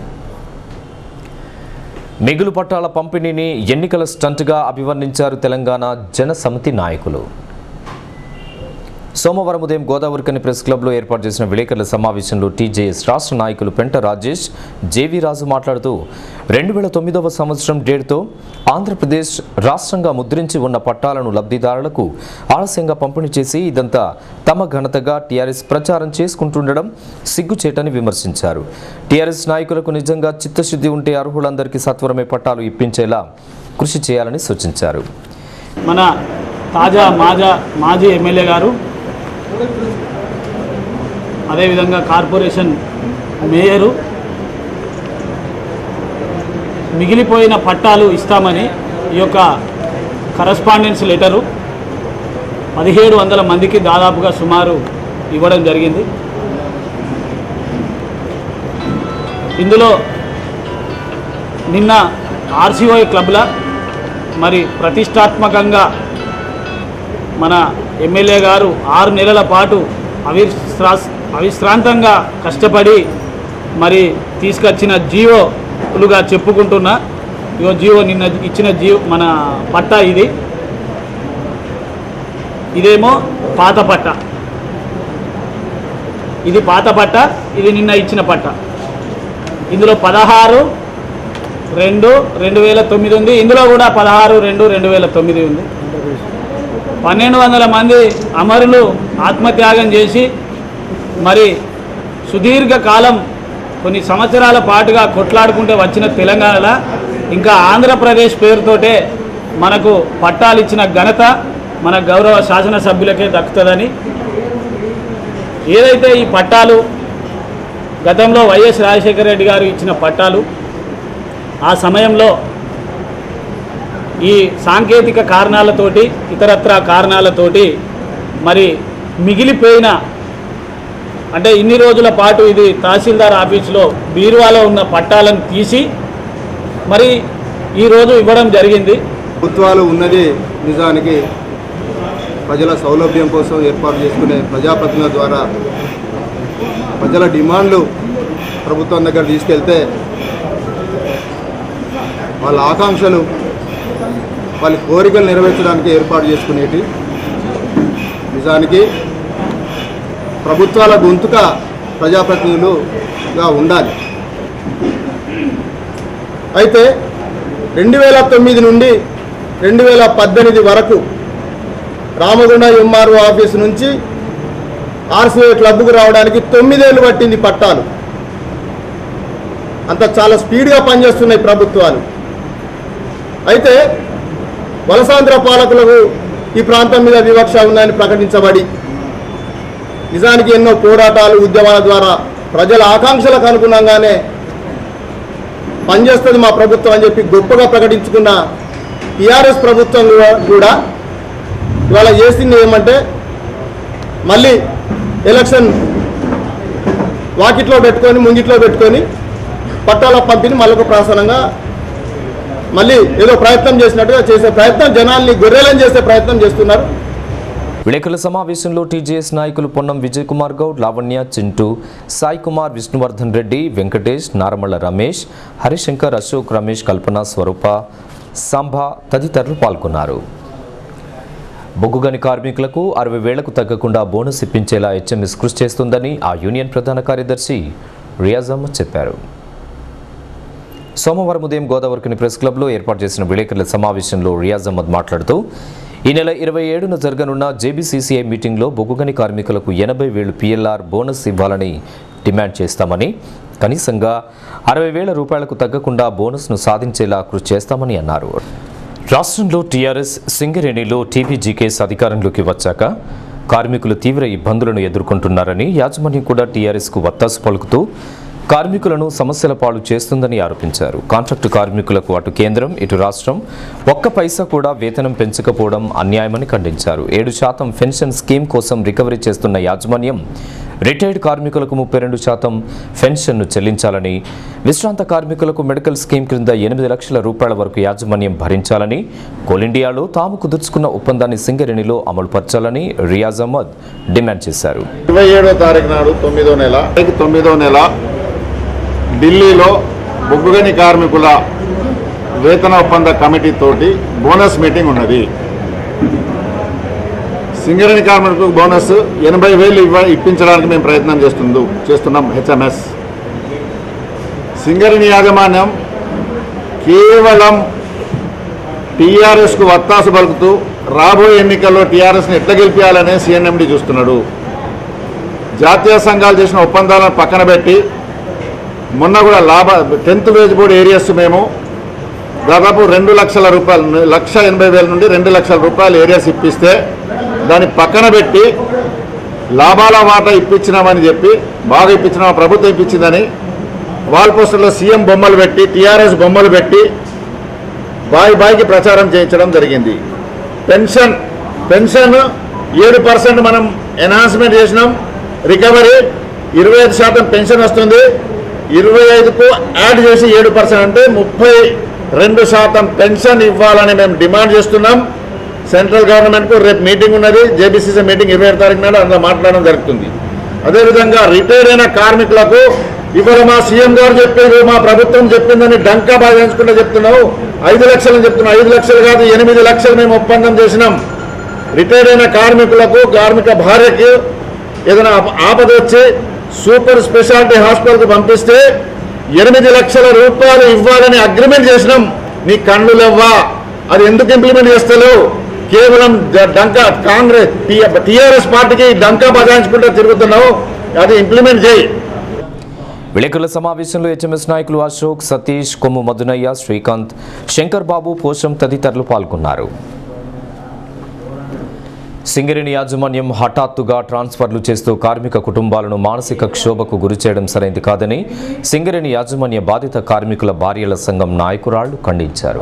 మిగులు పట్టాల పంపిణీని ఎన్నికల స్టంట్గా అభివర్ణించారు తెలంగాణ జన సమితి నాయకులు సోమవారం ఉదయం గోదావరికని ప్రెస్ క్లబ్లో ఏర్పాటు చేసిన విలేకరుల సమావేశంలో టీజేఎస్ రాష్ట్ర నాయకులు పెంట రాజేష్ జేవీ రాజు మాట్లాడుతూ రెండు వేల తొమ్మిదవ సంవత్సరం డేట్తో ఆంధ్రప్రదేశ్ రాష్ట్రంగా ముద్రించి ఉన్న పట్టాలను లబ్ధిదారులకు ఆలస్యంగా పంపిణీ చేసి ఇదంతా తమ ఘనతగా టీఆర్ఎస్ ప్రచారం చేసుకుంటుండడం సిగ్గుచేటని విమర్శించారు టీఆర్ఎస్ నాయకులకు నిజంగా చిత్తశుద్ధి ఉంటే అర్హులందరికీ సత్వరమే పట్టాలు ఇప్పించేలా కృషి చేయాలని సూచించారు మన తాజా మాజా మాజీ ఎమ్మెల్యే గారు అదేవిధంగా కార్పొరేషన్ మేయరు మిగిలిపోయిన పట్టాలు ఇస్తామని ఈ యొక్క కరస్పాండెన్స్ లెటరు పదిహేడు వందల మందికి దాదాపుగా సుమారు ఇవ్వడం జరిగింది ఇందులో నిన్న ఆర్సీఓ క్లబ్ల మరి ప్రతిష్టాత్మకంగా మన ఎమ్మెల్యే గారు ఆరు నెలల పాటు అవిశ్రా అవిశ్రాంతంగా కష్టపడి మరి తీసుకొచ్చిన జీవోలుగా చెప్పుకుంటున్నా ఇగో జీవో నిన్న ఇచ్చిన జీవో మన పట్టా ఇది ఇదేమో పాత పట్ట ఇది పాత పట్ట ఇది నిన్న ఇచ్చిన పట్ట ఇందులో పదహారు రెండు రెండు వేల తొమ్మిది ఉంది ఇందులో కూడా పదహారు రెండు రెండు వేల తొమ్మిది ఉంది పన్నెండు వందల మంది అమరులు ఆత్మత్యాగం చేసి మరి సుదీర్ఘ కాలం కొన్ని సంవత్సరాల పాటుగా కొట్లాడుకుంటే వచ్చిన తెలంగాణలో ఇంకా ఆంధ్రప్రదేశ్ పేరుతోటే మనకు పట్టాలు ఇచ్చిన ఘనత మన గౌరవ శాసనసభ్యులకే దక్కుతుందని ఏదైతే ఈ పట్టాలు గతంలో వైఎస్ రాజశేఖర రెడ్డి గారు ఇచ్చిన పట్టాలు ఆ సమయంలో ఈ సాంకేతిక కారణాలతోటి ఇతరత్ర కారణాలతోటి మరి మిగిలిపోయిన అంటే ఇన్ని రోజుల పాటు ఇది తహసీల్దార్ ఆఫీసులో బీరువాలో ఉన్న పట్టాలను తీసి మరి ఈరోజు ఇవ్వడం జరిగింది ప్రభుత్వాలు ఉన్నది నిజానికి ప్రజల సౌలభ్యం కోసం ఏర్పాటు చేసుకునే ప్రజాప్రతినిధుల ద్వారా ప్రజల డిమాండ్లు ప్రభుత్వం దగ్గర తీసుకెళ్తే వాళ్ళ ఆకాంక్షలు వాళ్ళ కోరికలు నెరవేర్చడానికి ఏర్పాటు చేసుకునేటి నిజానికి ప్రభుత్వాల గొంతుక ప్రజాప్రతినిధులుగా ఉండాలి అయితే రెండు వేల తొమ్మిది నుండి రెండు వేల పద్దెనిమిది వరకు రామగుండ ఎంఆర్ఓ ఆఫీస్ నుంచి ఆర్సీఐ క్లబ్కు రావడానికి తొమ్మిదేళ్ళు పట్టింది పట్టాలు అంత చాలా స్పీడ్గా పనిచేస్తున్నాయి ప్రభుత్వాలు అయితే వలసాంధ్ర పాలకులకు ఈ ప్రాంతం మీద వివక్ష ఉందని ప్రకటించబడి నిజానికి ఎన్నో పోరాటాలు ఉద్యమాల ద్వారా ప్రజల ఆకాంక్షలకు అనుగుణంగానే పనిచేస్తుంది మా ప్రభుత్వం అని చెప్పి గొప్పగా ప్రకటించుకున్న టీఆర్ఎస్ ప్రభుత్వం కూడా- కూడా ఇవాళ చేసింది ఏమంటే మళ్ళీ ఎలక్షన్ వాకిట్లో పెట్టుకొని ముంగిట్లో పెట్టుకొని పట్టాల పంపిణీ మళ్ళొక ప్రాసనంగా మళ్ళీ ఏదో ప్రయత్నం చేసినట్టుగా చేసే ప్రయత్నం జనాల్ని గొర్రెలను చేసే ప్రయత్నం చేస్తున్నారు విలేకరుల సమావేశంలో టీజేఎస్ నాయకులు పొన్నం విజయ్ కుమార్ గౌడ్ లావణ్య చింటూ సాయి కుమార్ విష్ణువర్ధన్ రెడ్డి వెంకటేష్ నారమల్ల రమేష్ హరిశంకర్ అశోక్ రమేష్ కల్పన స్వరూప సంభ తదితరులు పాల్గొన్నారు బొగ్గుగని కార్మికులకు అరవై వేలకు తగ్గకుండా బోనస్ ఇప్పించేలా హెచ్ఎంఎస్ కృషి చేస్తుందని ఆ యూనియన్ ప్రధాన కార్యదర్శి రియాజ్ అహ్మద్ చెప్పారు సోమవారం ఉదయం గోదావరికని ప్రెస్ క్లబ్లో ఏర్పాటు చేసిన విలేకరుల సమావేశంలో రియాజ్ అహ్మద్ మాట్లాడుతూ ఈ నెల ఇరవై ఏడున జరగనున్న జేబీసీసీఐ మీటింగ్లో బొగ్గుగని కార్మికులకు ఎనభై వేలు పీఎల్ఆర్ బోనస్ ఇవ్వాలని డిమాండ్ చేస్తామని కనీసంగా అరవై వేల రూపాయలకు తగ్గకుండా బోనస్ను సాధించేలా కృషి చేస్తామని అన్నారు రాష్ట్రంలో టీఆర్ఎస్ సింగరేణిలో టీబీజీకేఎస్ అధికారంలోకి వచ్చాక కార్మికులు తీవ్ర ఇబ్బందులను ఎదుర్కొంటున్నారని యాజమాన్యం కూడా టీఆర్ఎస్కు వత్తాసు పలుకుతూ కార్మికులను సమస్యల పాలు చేస్తుందని ఆరోపించారు కాంట్రాక్టు కార్మికులకు అటు కేంద్రం ఇటు రాష్ట్రం ఒక్క పైసా కూడా వేతనం పెంచకపోవడం అన్యాయమని ఖండించారు ఏడు శాతం పెన్షన్ స్కీమ్ కోసం రికవరీ చేస్తున్న యాజమాన్యం రిటైర్డ్ కార్మికులకు ముప్పై రెండు శాతం పెన్షన్ను చెల్లించాలని విశ్రాంత కార్మికులకు మెడికల్ స్కీమ్ క్రింద ఎనిమిది లక్షల రూపాయల వరకు యాజమాన్యం భరించాలని కోల్ ఇండియాలో తాము కుదుర్చుకున్న ఒప్పందాన్ని సింగరేణిలో అమలుపరచాలని రియాజ్ అహ్మద్ డిమాండ్ చేశారు ఇరవై ఏడో తారీఖు నాడు తొమ్మిదో నెల తొమ్మిదో నెల ఢిల్లీలో బొగ్గుగని కార్మికుల వేతన ఒప్పంద కమిటీ తోటి బోనస్ మీటింగ్ ఉన్నది సింగరేణి కార్మికులకు బోనస్ ఎనభై వేలు ఇవ్వ ఇప్పించడానికి మేము ప్రయత్నం చేస్తుందు చేస్తున్నాం హెచ్ఎంఎస్ సింగరేణి యాజమాన్యం కేవలం టీఆర్ఎస్కు వత్తాసు పలుకుతూ రాబోయే ఎన్నికల్లో టీఆర్ఎస్ని ఎట్లా గెలిపించాలనే సీఎన్ఎండి చూస్తున్నాడు జాతీయ సంఘాలు చేసిన ఒప్పందాలను పక్కన పెట్టి మొన్న కూడా లాభ టెన్త్ వేజ్ బోర్డు ఏరియాస్ మేము దాదాపు రెండు లక్షల రూపాయలు లక్ష ఎనభై వేల నుండి రెండు లక్షల రూపాయలు ఏరియాస్ ఇప్పిస్తే దాన్ని పక్కన పెట్టి లాభాల వాటా ఇప్పించినామని చెప్పి బాగా ఇప్పించినామా ప్రభుత్వం ఇప్పించిందని వాల్ పోస్టర్లో సీఎం బొమ్మలు పెట్టి టీఆర్ఎస్ బొమ్మలు పెట్టి బాయి బాయికి ప్రచారం చేయించడం జరిగింది పెన్షన్ పెన్షన్ ఏడు పర్సెంట్ మనం ఎన్హాన్స్మెంట్ చేసినాం రికవరీ ఇరవై ఐదు శాతం పెన్షన్ వస్తుంది ఇరవై ఐదుకు యాడ్ చేసి ఏడు పర్సెంట్ అంటే ముప్పై రెండు శాతం పెన్షన్ ఇవ్వాలని మేము డిమాండ్ చేస్తున్నాం సెంట్రల్ గవర్నమెంట్కు రేపు మీటింగ్ ఉన్నది జేబీసీసీ మీటింగ్ ఇరవై ఏడు తారీఖు నాడు అందులో మాట్లాడడం జరుగుతుంది అదేవిధంగా రిటైర్ అయిన కార్మికులకు ఇవాళ మా సీఎం గారు చెప్పారు మా ప్రభుత్వం చెప్పిందని డంకా బాధించుకుంటే చెప్తున్నావు ఐదు లక్షలు చెప్తున్నావు ఐదు లక్షలు కాదు ఎనిమిది లక్షలు మేము ఒప్పందం చేసినాం రిటైర్ అయిన కార్మికులకు కార్మిక భార్యకి ఏదైనా ఆప- ఆపద వచ్చి సూపర్ స్పెషాలిటీ హాస్పిటల్కి పంపిస్తే ఎనిమిది లక్షల రూపాయలు ఇవ్వాలని అగ్రిమెంట్ చేసినాం నీ కళ్ళు లేవ్వా అది ఎందుకు ఇంప్లిమెంట్ చేస్తలేవు కేవలం డ- డంకా కాంగ్రెస్ టీఆర్ఎస్ పార్టీకి డంకా బజాయించుకుంటూ తిరుగుతున్నావు అది ఇంప్లిమెంట్ చేయి విలేకరుల సమావేశంలో హెచ్ఎంఎస్ నాయకులు అశోక్ సతీష్ కొమ్ము మధునయ్య శ్రీకాంత్ శంకర్ బాబు పోషం తదితరులు పాల్గొన్నారు సింగరేణి యాజమాన్యం హఠాత్తుగా ట్రాన్స్ఫర్లు చేస్తూ కార్మిక కుటుంబాలను మానసిక క్షోభకు గురిచేయడం సరైంది కాదని సింగరేణి యాజమాన్య బాధిత కార్మికుల భార్యల సంఘం నాయకురాళ్లు ఖండించారు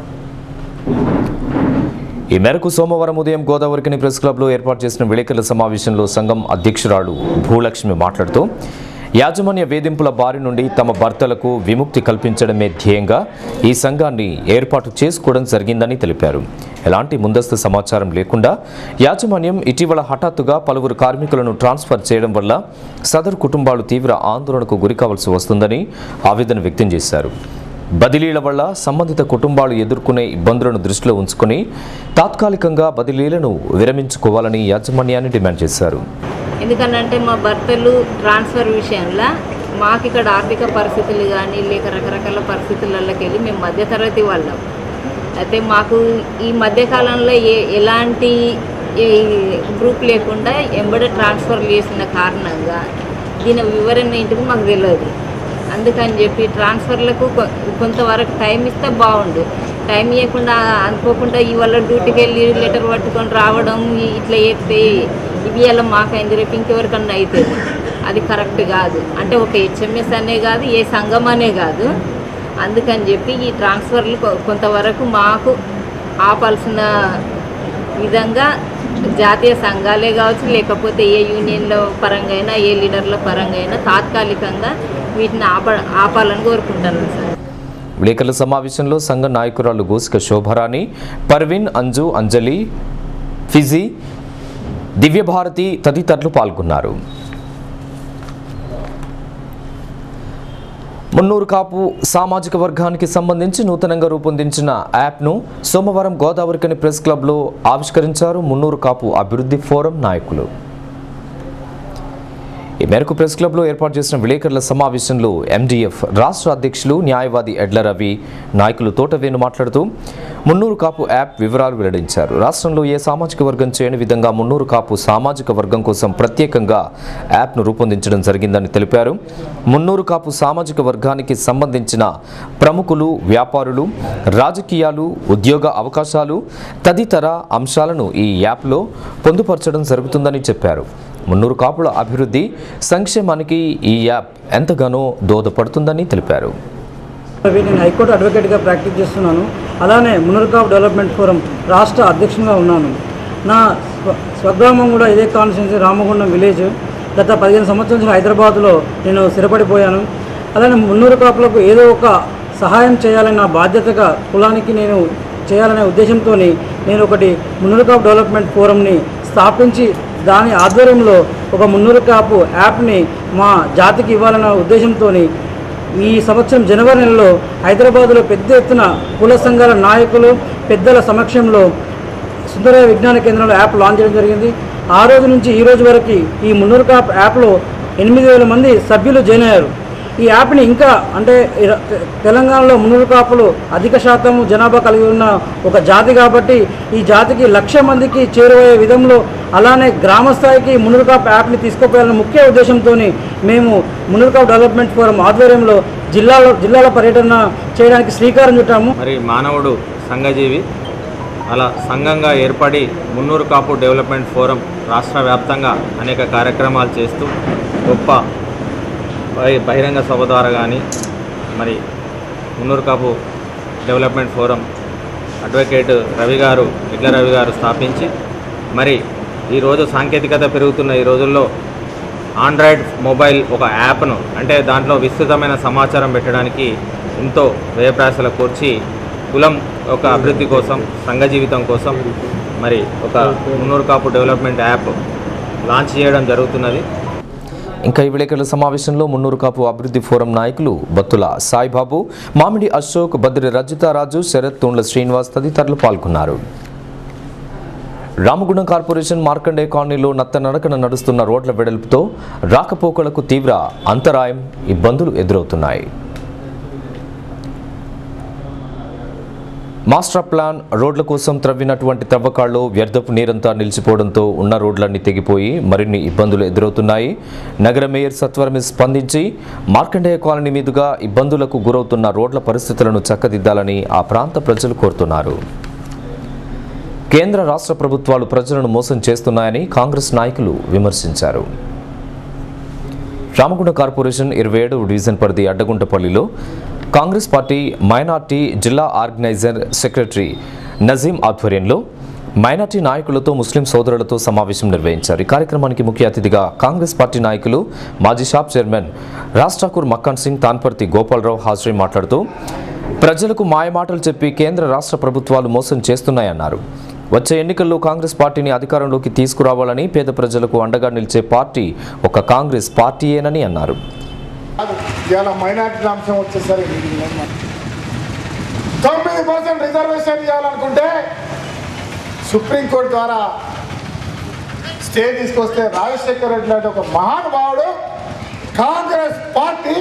ఈ మేరకు సోమవారం ఉదయం గోదావరికని ప్రెస్ క్లబ్లో ఏర్పాటు చేసిన విలేకరుల సమావేశంలో సంఘం అధ్యక్షురాలు భూలక్ష్మి మాట్లాడుతూ యాజమాన్య వేధింపుల బారి నుండి తమ భర్తలకు విముక్తి కల్పించడమే ధ్యేయంగా ఈ సంఘాన్ని ఏర్పాటు చేసుకోవడం జరిగిందని తెలిపారు ఎలాంటి ముందస్తు సమాచారం లేకుండా యాజమాన్యం ఇటీవల హఠాత్తుగా పలువురు కార్మికులను ట్రాన్స్ఫర్ చేయడం వల్ల సదరు కుటుంబాలు తీవ్ర ఆందోళనకు గురికావాల్సి వస్తుందని ఆవేదన వ్యక్తం చేశారు బదిలీల వల్ల సంబంధిత కుటుంబాలు ఎదుర్కొనే ఇబ్బందులను దృష్టిలో ఉంచుకొని తాత్కాలికంగా బదిలీలను విరమించుకోవాలని యాజమాన్యాన్ని డిమాండ్ చేశారు ఎందుకనంటే మా భర్తలు ట్రాన్స్ఫర్ విషయంలో మాకు ఇక్కడ ఆర్థిక పరిస్థితులు కానీ లేక రకరకాల పరిస్థితులలోకి వెళ్ళి మేము మధ్యతరగతి వాళ్ళం అయితే మాకు ఈ మధ్యకాలంలో ఏ ఎలాంటి ఏ గ్రూప్ లేకుండా ఎంబడే ట్రాన్స్ఫర్ చేసిన కారణంగా దీని వివరణ ఏంటిది మాకు తెలియదు అందుకని చెప్పి ట్రాన్స్ఫర్లకు కొ- కొంతవరకు టైం ఇస్తే బాగుండు టైం ఇవ్వకుండా అనుకోకుండా ఇవాళ డ్యూటీకి వెళ్ళి లెటర్ పట్టుకొని రావడం ఈ- ఇట్లా చేస్తే ఇవి అలా మాకైంది రేపు ఇంకెవరికన్నా అవుతుంది అది కరెక్ట్ కాదు అంటే ఒక హెచ్ఎంఎస్ అనే కాదు ఏ సంఘం అనే కాదు అందుకని చెప్పి ఈ ట్రాన్స్ఫర్లు కొ- కొంతవరకు మాకు ఆపాల్సిన విధంగా జాతీయ సంఘాలే కావచ్చు లేకపోతే ఏ యూనియన్ల పరంగా అయినా ఏ లీడర్ల పరంగా అయినా తాత్కాలికంగా వీటిని ఆప ఆపాలని కోరుకుంటాను సార్ విలేకరుల సమావేశంలో సంఘ నాయకురాలు గోసిక శోభరాణి పర్వీన్ అంజు అంజలి ఫిజీ దివ్యభారతి తదితరులు పాల్గొన్నారు మున్నూరు కాపు సామాజిక వర్గానికి సంబంధించి నూతనంగా రూపొందించిన యాప్ను సోమవారం గోదావరికని ప్రెస్ క్లబ్లో ఆవిష్కరించారు మున్నూరు కాపు అభివృద్ధి ఫోరం నాయకులు ఈ మేరకు ప్రెస్ క్లబ్లో ఏర్పాటు చేసిన విలేకరుల సమావేశంలో ఎండీఎఫ్ రాష్ట్ర అధ్యక్షులు న్యాయవాది ఎడ్ల రవి నాయకులు తోటవేణు మాట్లాడుతూ మున్నూరు కాపు యాప్ వివరాలు వెల్లడించారు రాష్ట్రంలో ఏ సామాజిక వర్గం చేయని విధంగా మున్నూరు కాపు సామాజిక వర్గం కోసం ప్రత్యేకంగా యాప్ను రూపొందించడం జరిగిందని తెలిపారు మున్నూరు కాపు సామాజిక వర్గానికి సంబంధించిన ప్రముఖులు వ్యాపారులు రాజకీయాలు ఉద్యోగ అవకాశాలు తదితర అంశాలను ఈ యాప్లో పొందుపరచడం జరుగుతుందని చెప్పారు మున్నూరు కాపుల అభివృద్ధి సంక్షేమానికి ఈ యాప్ ఎంతగానో దోహదపడుతుందని తెలిపారు రవి నేను హైకోర్టు అడ్వకేట్గా ప్రాక్టీస్ చేస్తున్నాను అలానే మునర్కాప్ డెవలప్మెంట్ ఫోరం రాష్ట్ర అధ్యక్షునిగా ఉన్నాను నా స్వ స్వగ్రామం కూడా ఇదే కాన్స్టిట్యున్సీ రామగుండం విలేజ్ గత పదిహేను సంవత్సరాల నుంచి హైదరాబాద్లో నేను స్థిరపడిపోయాను అలానే మున్నూరు కాపులకు ఏదో ఒక సహాయం చేయాలని నా బాధ్యతగా కులానికి నేను చేయాలనే ఉద్దేశంతో నేను ఒకటి మున్నూరు కాపు డెవలప్మెంట్ ఫోరంని స్థాపించి దాని ఆధ్వర్యంలో ఒక మున్నూరు కాపు యాప్ని మా జాతికి ఇవ్వాలన్న ఉద్దేశంతో ఈ సంవత్సరం జనవరి నెలలో హైదరాబాద్లో పెద్ద ఎత్తున కుల సంఘాల నాయకులు పెద్దల సమక్షంలో సుందరయ్య విజ్ఞాన కేంద్రంలో యాప్ లాంచ్ చేయడం జరిగింది ఆ రోజు నుంచి ఈ రోజు వరకు ఈ మున్నూరు కాప్ యాప్లో ఎనిమిది వేల మంది సభ్యులు జాయిన్ అయ్యారు ఈ యాప్ని ఇంకా అంటే ఇర- తె- తెలంగాణలో మున్నూరు కాపులు అధిక శాతం జనాభా కలిగి ఉన్న ఒక జాతి కాబట్టి ఈ జాతికి లక్ష మందికి చేరువయ్యే విధంలో అలానే గ్రామ స్థాయికి మున్నూరు కాప్ యాప్ని తీసుకుపోయాలన్న ముఖ్య ఉద్దేశంతో మేము మున్నూరు కాప్ డెవలప్మెంట్ ఫోరం ఆధ్వర్యంలో జిల్లాలో జిల్లాల పర్యటన చేయడానికి శ్రీకారం చుట్టాము మరి మానవుడు సంఘజీవి అలా సంఘంగా ఏర్పడి మున్నూరు కాపు డెవలప్మెంట్ ఫోరం రాష్ట్ర వ్యాప్తంగా అనేక కార్యక్రమాలు చేస్తూ గొప్ప బహి- బహిరంగ సభ ద్వారా కానీ మరి Munnuru Kapu development forum advocate Ravi గారు ఇట్ల రవి గారు స్థాపించి మరి ఈరోజు సాంకేతికత పెరుగుతున్న ఈ రోజుల్లో ఆండ్రాయిడ్ మొబైల్ ఒక యాప్ను అంటే దాంట్లో విస్తృతమైన సమాచారం పెట్టడానికి ఎంతో వ్యయప్రయాసలు కూర్చి కులం ఒక అభివృద్ధి కోసం సంఘ జీవితం కోసం మరి ఒక Munnuru Kapu development app launch చేయడం జరుగుతున్నది ఇంకా ఈ విలేకరుల సమావేశంలో మున్నూరు కాపు అభివృద్ధి ఫోరం నాయకులు బత్తుల సాయిబాబు మామిడి అశోక్ బద్రి రజితారాజు శరత్ తూండ్ల శ్రీనివాస్ తదితరులు పాల్గొన్నారు రామగుండం కార్పొరేషన్ మార్కండే కాలనీలో నత్త నడకన నడుస్తున్న రోడ్ల వెడల్పుతో రాకపోకలకు తీవ్ర అంతరాయం ఇబ్బందులు ఎదురవుతున్నాయి మాస్టర్ ప్లాన్ రోడ్ల కోసం త్రవ్వినటువంటి త్రవ్వకాల్లో వ్యర్థపు నీరంతా నిలిచిపోవడంతో ఉన్న రోడ్లన్నీ తెగిపోయి మరిన్ని ఇబ్బందులు ఎదురవుతున్నాయి నగర మేయర్ సత్వరమే స్పందించి మార్కండేయ కాలనీ మీదుగా ఇబ్బందులకు గురవుతున్న రోడ్ల పరిస్థితులను చక్కదిద్దాలని ఆ ప్రాంత ప్రజలు కోరుతున్నారు కేంద్ర రాష్ట్ర ప్రభుత్వాలు ప్రజలను మోసం చేస్తున్నాయని కాంగ్రెస్ నాయకులు విమర్శించారు రామగుండ కార్పొరేషన్ ఇరవై ఏడు డివిజన్ పరిధి అడ్డగుంటపల్లిలో కాంగ్రెస్ పార్టీ మైనార్టీ జిల్లా ఆర్గనైజర్ సెక్రటరీ నజీం ఆధ్వర్యంలో మైనార్టీ నాయకులతో ముస్లిం సోదరులతో సమావేశం నిర్వహించారు ఈ కార్యక్రమానికి ముఖ్య అతిథిగా కాంగ్రెస్ పార్టీ నాయకులు మాజీ షాప్ చైర్మన్ రాష్ట్రాకూర్ మక్కన్ సింగ్ తాన్పర్తి గోపాలరావు హాజరై మాట్లాడుతూ ప్రజలకు మాయమాటలు చెప్పి కేంద్ర రాష్ట్ర ప్రభుత్వాలు మోసం చేస్తున్నాయన్నారు వచ్చే ఎన్నికల్లో కాంగ్రెస్ పార్టీని అధికారంలోకి తీసుకురావాలని పేద ప్రజలకు అండగా నిలిచే పార్టీ ఒక కాంగ్రెస్ పార్టీయేనని అన్నారు ఇవాళ మైనార్టీ అంశం వచ్చేసరికి తొమ్మిది పర్సెంట్ రిజర్వేషన్ ఇవ్వాలనుకుంటే సుప్రీంకోర్టు ద్వారా స్టే తీసుకొస్తే రాజశేఖర్ రెడ్డి లాంటి ఒక మహానుభావుడు కాంగ్రెస్ పార్టీ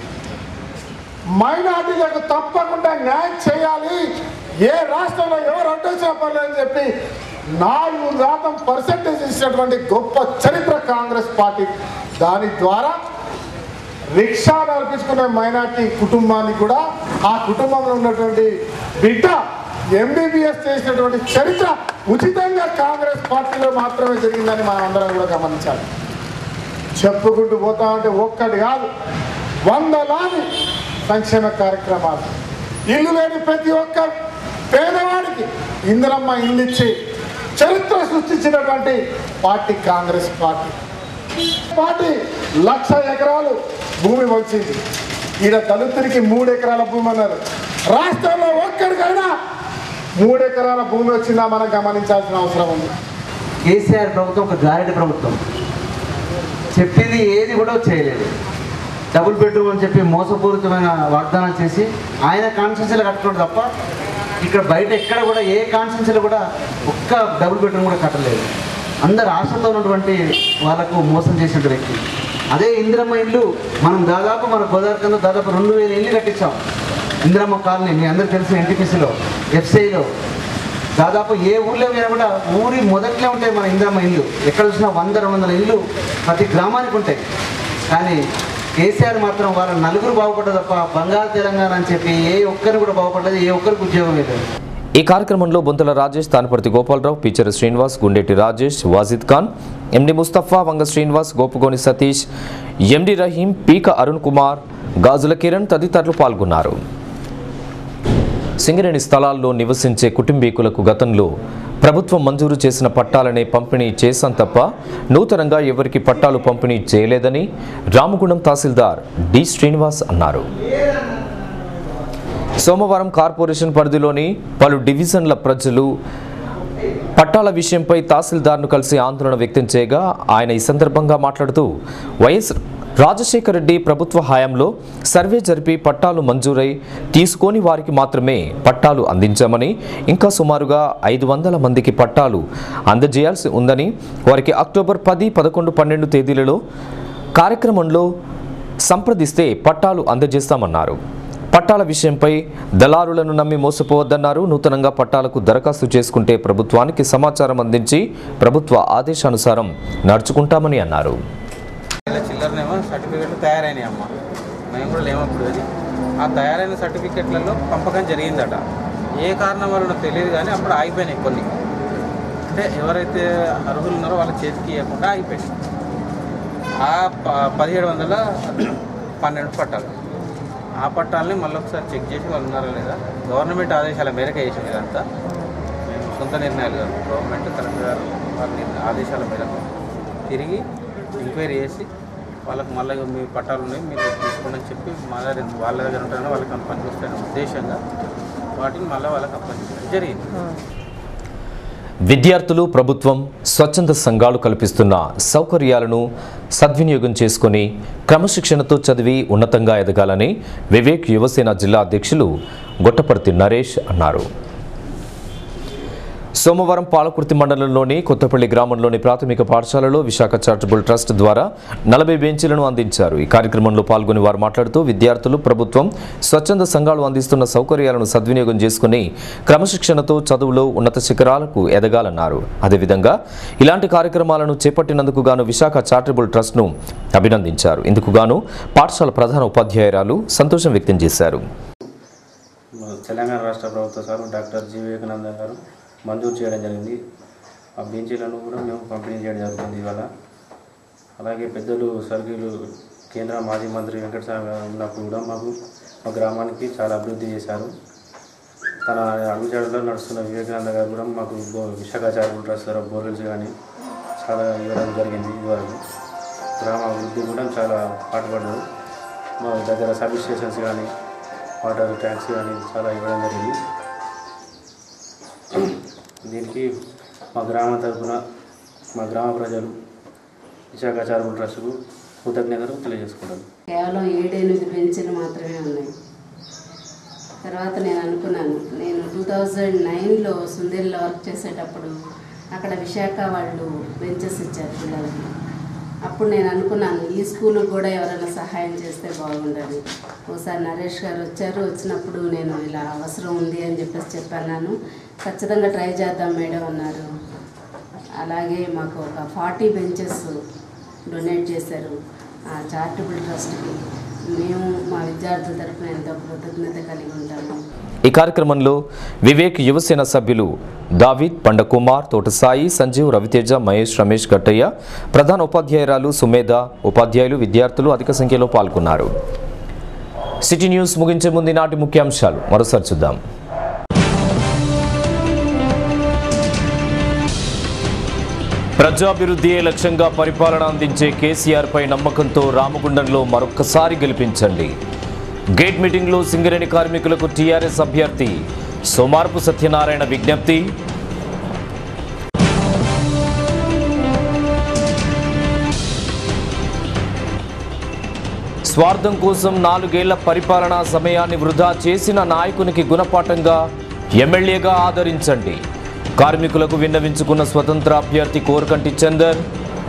మైనార్టీలకు తప్పకుండా న్యాయం చేయాలి ఏ రాష్ట్రంలో ఎవరు అడ్డొచ్చినా పర్లేదని చెప్పి నాలుగు శాతం పర్సెంటేజ్ ఇచ్చినటువంటి గొప్ప చరిత్ర కాంగ్రెస్ పార్టీ దాని ద్వారా రిక్షా నడిపించుకునే మైనార్టీ కుటుంబాన్ని కూడా ఆ కుటుంబంలో ఉన్నటువంటి బిడ్డ ఎంబీబీఎస్ చేసినటువంటి చరిత్ర ఉచితంగా కాంగ్రెస్ పార్టీలో మాత్రమే జరిగిందని మనం అందరం కూడా గమనించాలి చెప్పుకుంటూ పోతా ఉంటే ఒక్కటి కాదు వందలాది సంక్షేమ కార్యక్రమాలు ఇల్లు లేని ప్రతి ఒక్క పేదవాడికి ఇందిరమ్మ ఇల్లు ఇచ్చి చరిత్ర సృష్టించినటువంటి party Congress party party lakh ఎకరాలు భూమి వచ్చింది ఈడ దళితుడికి మూడు ఎకరాల భూమి అన్నారు రాష్ట్రంలో ఒక్కడికైనా మూడు ఎకరాల భూమి వచ్చిందా మనం గమనించాల్సిన అవసరం ఉంది కేసీఆర్ ప్రభుత్వం ఒక జారెడ్ ప్రభుత్వం చెప్పింది ఏది కూడా చేయలేదు డబుల్ బెడ్రూమ్ అని చెప్పి మోసపూరితమైన వాగ్దానం చేసి ఆయన కాన్స్టిట్యూన్సీలో కట్టుకోవడం తప్ప ఇక్కడ బయట ఎక్కడ కూడా ఏ కాన్స్టిట్యూన్సీలో కూడా ఒక్క డబుల్ బెడ్రూమ్ కూడా కట్టలేదు అందరు ఆశతో ఉన్నటువంటి వాళ్ళకు మోసం చేసిన వ్యక్తి అదే ఇందిరమ్మ ఇల్లు మనం దాదాపు మన గోదావరి కింద దాదాపు రెండు వేల ఇల్లు కట్టించాం ఇందిరమ్మ కాలనీ మీ అందరికి తెలిసిన ఎన్టీపీసీలో ఎఫ్సీలో దాదాపు ఏ ఊర్లో మీద కూడా ఊరి మొదట్లో ఉంటాయి మన ఇందిరమ్మ ఇల్లు ఎక్కడ చూసినా వంద రెండు వందల ఇల్లు ప్రతి గ్రామానికి ఉంటాయి కానీ కేసీఆర్ మాత్రం వాళ్ళ నలుగురు బాగుపడ్డ తప్ప బంగారు తెలంగాణ అని చెప్పి ఏ ఒక్కరు కూడా బాగుపడ్డది ఏ ఒక్కరికి ఉద్యోగం లేదు ఈ కార్యక్రమంలో బొంతల రాజేష్ తానపర్తి గోపాలరావు పీచర శ్రీనివాస్ గుండెటి రాజేష్ వాజిద్ ఖాన్ ఎండి ముస్తఫా వంగ శ్రీనివాస్ గోపుగోని సతీష్ ఎండి రహీం పీక అరుణ్ కుమార్ గాజుల కిరణ్ తదితరులు పాల్గొన్నారు సింగరేణి స్థలాల్లో నివసించే కుటుంబీకులకు గతంలో ప్రభుత్వం మంజూరు చేసిన పట్టాలనే పంపిణీ చేశాం తప్ప నూతనంగా ఎవరికి పట్టాలు పంపిణీ చేయలేదని రామగుండం తహసీల్దార్ డి శ్రీనివాస్ అన్నారు సోమవారం కార్పొరేషన్ పరిధిలోని పలు డివిజన్ల ప్రజలు పట్టాల విషయంపై తహసీల్దార్ను కలిసి ఆందోళన వ్యక్తం చేయగా ఆయన ఈ సందర్భంగా మాట్లాడుతూ వైఎస్ రాజశేఖర రెడ్డి ప్రభుత్వ హయాంలో సర్వే జరిపి పట్టాలు మంజూరై తీసుకొని వారికి మాత్రమే పట్టాలు అందించామని ఇంకా సుమారుగా ఐదు వందల మందికి పట్టాలు అందజేయాల్సి ఉందని వారికి అక్టోబర్ పది పదకొండు పన్నెండు తేదీలలో కార్యక్రమంలో సంప్రదిస్తే పట్టాలు అందజేస్తామన్నారు పట్టాల విషయంపై దళారులను నమ్మి మోసపోవద్దన్నారు నూతనంగా పట్టాలకు దరఖాస్తు చేసుకుంటే ప్రభుత్వానికి సమాచారం అందించి ప్రభుత్వ ఆదేశానుసారం నడుచుకుంటామని అన్నారు చిల్లరనేమో సర్టిఫికెట్లు తయారైనాయి అమ్మ మేము కూడా లేమప్పుడు అది ఆ తయారైన సర్టిఫికెట్లలో పంపకం జరిగిందట ఏ కారణం వలన తెలియదు కానీ అప్పుడు ఆగిపోయినాయి కొన్ని అంటే ఎవరైతే అర్హులు ఉన్నారో వాళ్ళ చేతికి ఇవ్వకుండా ఆగిపోయింది ఆ ప- పదిహేడు వందల పన్నెండు పట్టాలు ఆ పట్టాలని మళ్ళీ ఒకసారి చెక్ చేసి వాళ్ళు ఉన్నారా లేదా గవర్నమెంట్ ఆదేశాల మేరకు వేసింది ఇదంతా మేము సొంత నిర్ణయాలు కాదు గవర్నమెంట్ కలెక్టర్ గారు వారి నిర్ణ- ఆదేశాల మేరకు తిరిగి ఎంక్వైరీ చేసి వాళ్ళకి మళ్ళీ మీ పట్టాలు ఉన్నాయి మీరు తీసుకోండి అని చెప్పి మా దగ్గర వాళ్ళ దగ్గర ఉంటారని వాళ్ళకి పనిచేస్తారని ఉద్దేశంగా వాటిని మళ్ళీ వాళ్ళకి అప్పగించడం జరిగింది విద్యార్థులు ప్రభుత్వం స్వచ్ఛంద సంఘాలు కల్పిస్తున్న సౌకర్యాలను సద్వినియోగం చేసుకుని క్రమశిక్షణతో చదివి ఉన్నతంగా ఎదగాలని వివేక్ యువసేన జిల్లా అధ్యక్షులు గొట్టపర్తి నరేష్ అన్నారు సోమవారం పాలకుర్తి మండలంలోని కొత్తపల్లి గ్రామంలోని ప్రాథమిక పాఠశాలలో విశాఖ చారిటబుల్ ట్రస్ట్ ద్వారా నలభై బెంచీలను అందించారు ఈ కార్యక్రమంలో పాల్గొని వారు మాట్లాడుతూ విద్యార్థులు ప్రభుత్వం స్వచ్ఛంద సంఘాలు అందిస్తున్న సౌకర్యాలను సద్వినియోగం చేసుకుని క్రమశిక్షణతో చదువులో ఉన్నత శిఖరాలకు ఎదగాలన్నారు అదేవిధంగా ఇలాంటి కార్యక్రమాలను చేపట్టినందుకు గాను విశాఖ చారిటబుల్ ట్రస్ట్ను అభినందించారు ఇందుకు గాను పాఠశాల ప్రధాన ఉపాధ్యాయురాలు సంతోషం వ్యక్తం చేశారు మన తెలంగాణ రాష్ట్ర ప్రభుత్వ సార్ డాక్టర్ జి వివేకానంద గారు మంజూరు చేయడం జరిగింది ఆ బెంచీలను కూడా మేము పంపిణీ చేయడం జరుగుతుంది ఇవాళ అలాగే పెద్దలు స్వర్గీయులు కేంద్ర మాజీ మంత్రి వెంకటస్వామి గారు ఉన్నప్పుడు కూడా మాకు మా గ్రామానికి చాలా అభివృద్ధి చేశారు తన అడుగుజాడలో నడుస్తున్న వివేకానంద గారు కూడా మాకు బో- విశాఖ చారిటబుల్ ట్రస్ట్ ద్వారా బోర్వెల్స్ కానీ చాలా ఇవ్వడం జరిగింది ఇదివరకు గ్రామ అభివృద్ధి కూడా చాలా పాటుపడ్డారు మా దగ్గర సబ్ స్టేషన్స్ కానీ వాటర్ ట్యాంక్స్ కానీ చాలా ఇవ్వడం జరిగింది దీనికి మా గ్రామం తరఫున మా గ్రామ ప్రజలు విశాఖ చారిటబుల్ ట్రస్ట్కు కృతజ్ఞతలు తెలియజేసుకుంటాను కేవలం ఏడెనిమిది బెంచీలు మాత్రమే ఉన్నాయి తర్వాత నేను అనుకున్నాను నేను టూ థౌజండ్ నైన్లో సుందేల్లో వర్క్ చేసేటప్పుడు అక్కడ విశాఖ వాళ్ళు బెంచెస్ ఇచ్చారు పిల్లలకి అప్పుడు నేను అనుకున్నాను ఈ స్కూల్ కూడా ఎవరైనా సహాయం చేస్తే బాగుండదు ఒకసారి నరేష్ గారు వచ్చారు వచ్చినప్పుడు నేను ఇలా అవసరం ఉంది అని చెప్పేసి చెప్పాను ఖచ్చితంగా ట్రై చేద్దాం మేడం అన్నారు అలాగే మాకు ఒక ఫార్టీ బెంచెస్ డొనేట్ చేశారు ఆ చారిటబుల్ ట్రస్ట్కి మేము మా విద్యార్థుల తరఫున ఎంతో కృతజ్ఞత కలిగి ఉంటాము ఈ కార్యక్రమంలో వివేక్ యువసేన సభ్యులు దావిద్ పండకుమార్ తోటసాయి సంజీవ్ రవితేజ మహేష్ రమేష్ గట్టయ్య ప్రధాన ఉపాధ్యాయురాలు సుమేధ ఉపాధ్యాయులు విద్యార్థులు అధిక సంఖ్యలో పాల్గొన్నారు సిటీ న్యూస్ ముగించే ముందు నాటి ముఖ్యాంశాలు మరోసారి చూద్దాం ప్రజాభివృద్ధియే లక్ష్యంగా పరిపాలన అందించే కేసీఆర్ పై నమ్మకంతో రామగుండంలో మరొక్కసారి గెలిపించండి గేట్ మీటింగ్లో సింగరేణి కార్మికులకు టీఆర్ఎస్ అభ్యర్థి సోమార్పు సత్యనారాయణ విజ్ఞప్తి స్వార్థం కోసం నాలుగేళ్ల పరిపాలనా సమయాన్ని వృధా చేసిన నాయకునికి గుణపాఠంగా ఎమ్మెల్యేగా ఆదరించండి కార్మికులకు విన్నవించుకున్న స్వతంత్ర అభ్యర్థి కోరకంటి చందర్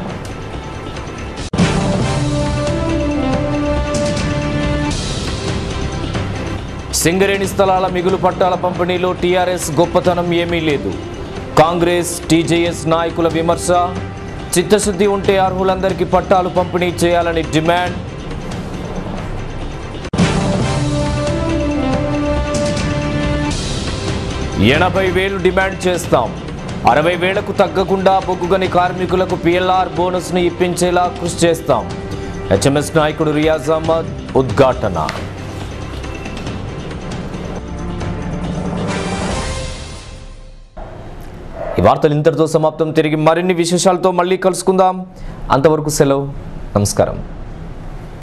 సింగరేణి స్థలాల మిగులు పట్టాల పంపిణీలో టీఆర్ఎస్ గొప్పతనం ఏమీ లేదు కాంగ్రెస్ టీజేఎస్ నాయకుల విమర్శ చిత్తశుద్ధి ఉంటే అర్హులందరికీ పట్టాలు పంపిణీ చేయాలని డిమాండ్ ఎనభై వేలు డిమాండ్ చేస్తాం అరవై వేలకు తగ్గకుండా బొగ్గుగని కార్మికులకు పిఎల్ఆర్ బోనస్ను ఇప్పించేలా కృషి చేస్తాం హెచ్ఎంఎస్ నాయకుడు రియాజ్ అహ్మద్ ఉద్ఘాటన ఈ వార్తలు ఇంతటితో సమాప్తం తిరిగి మరిన్ని విశేషాలతో మళ్ళీ కలుసుకుందాం అంతవరకు సెలవు నమస్కారం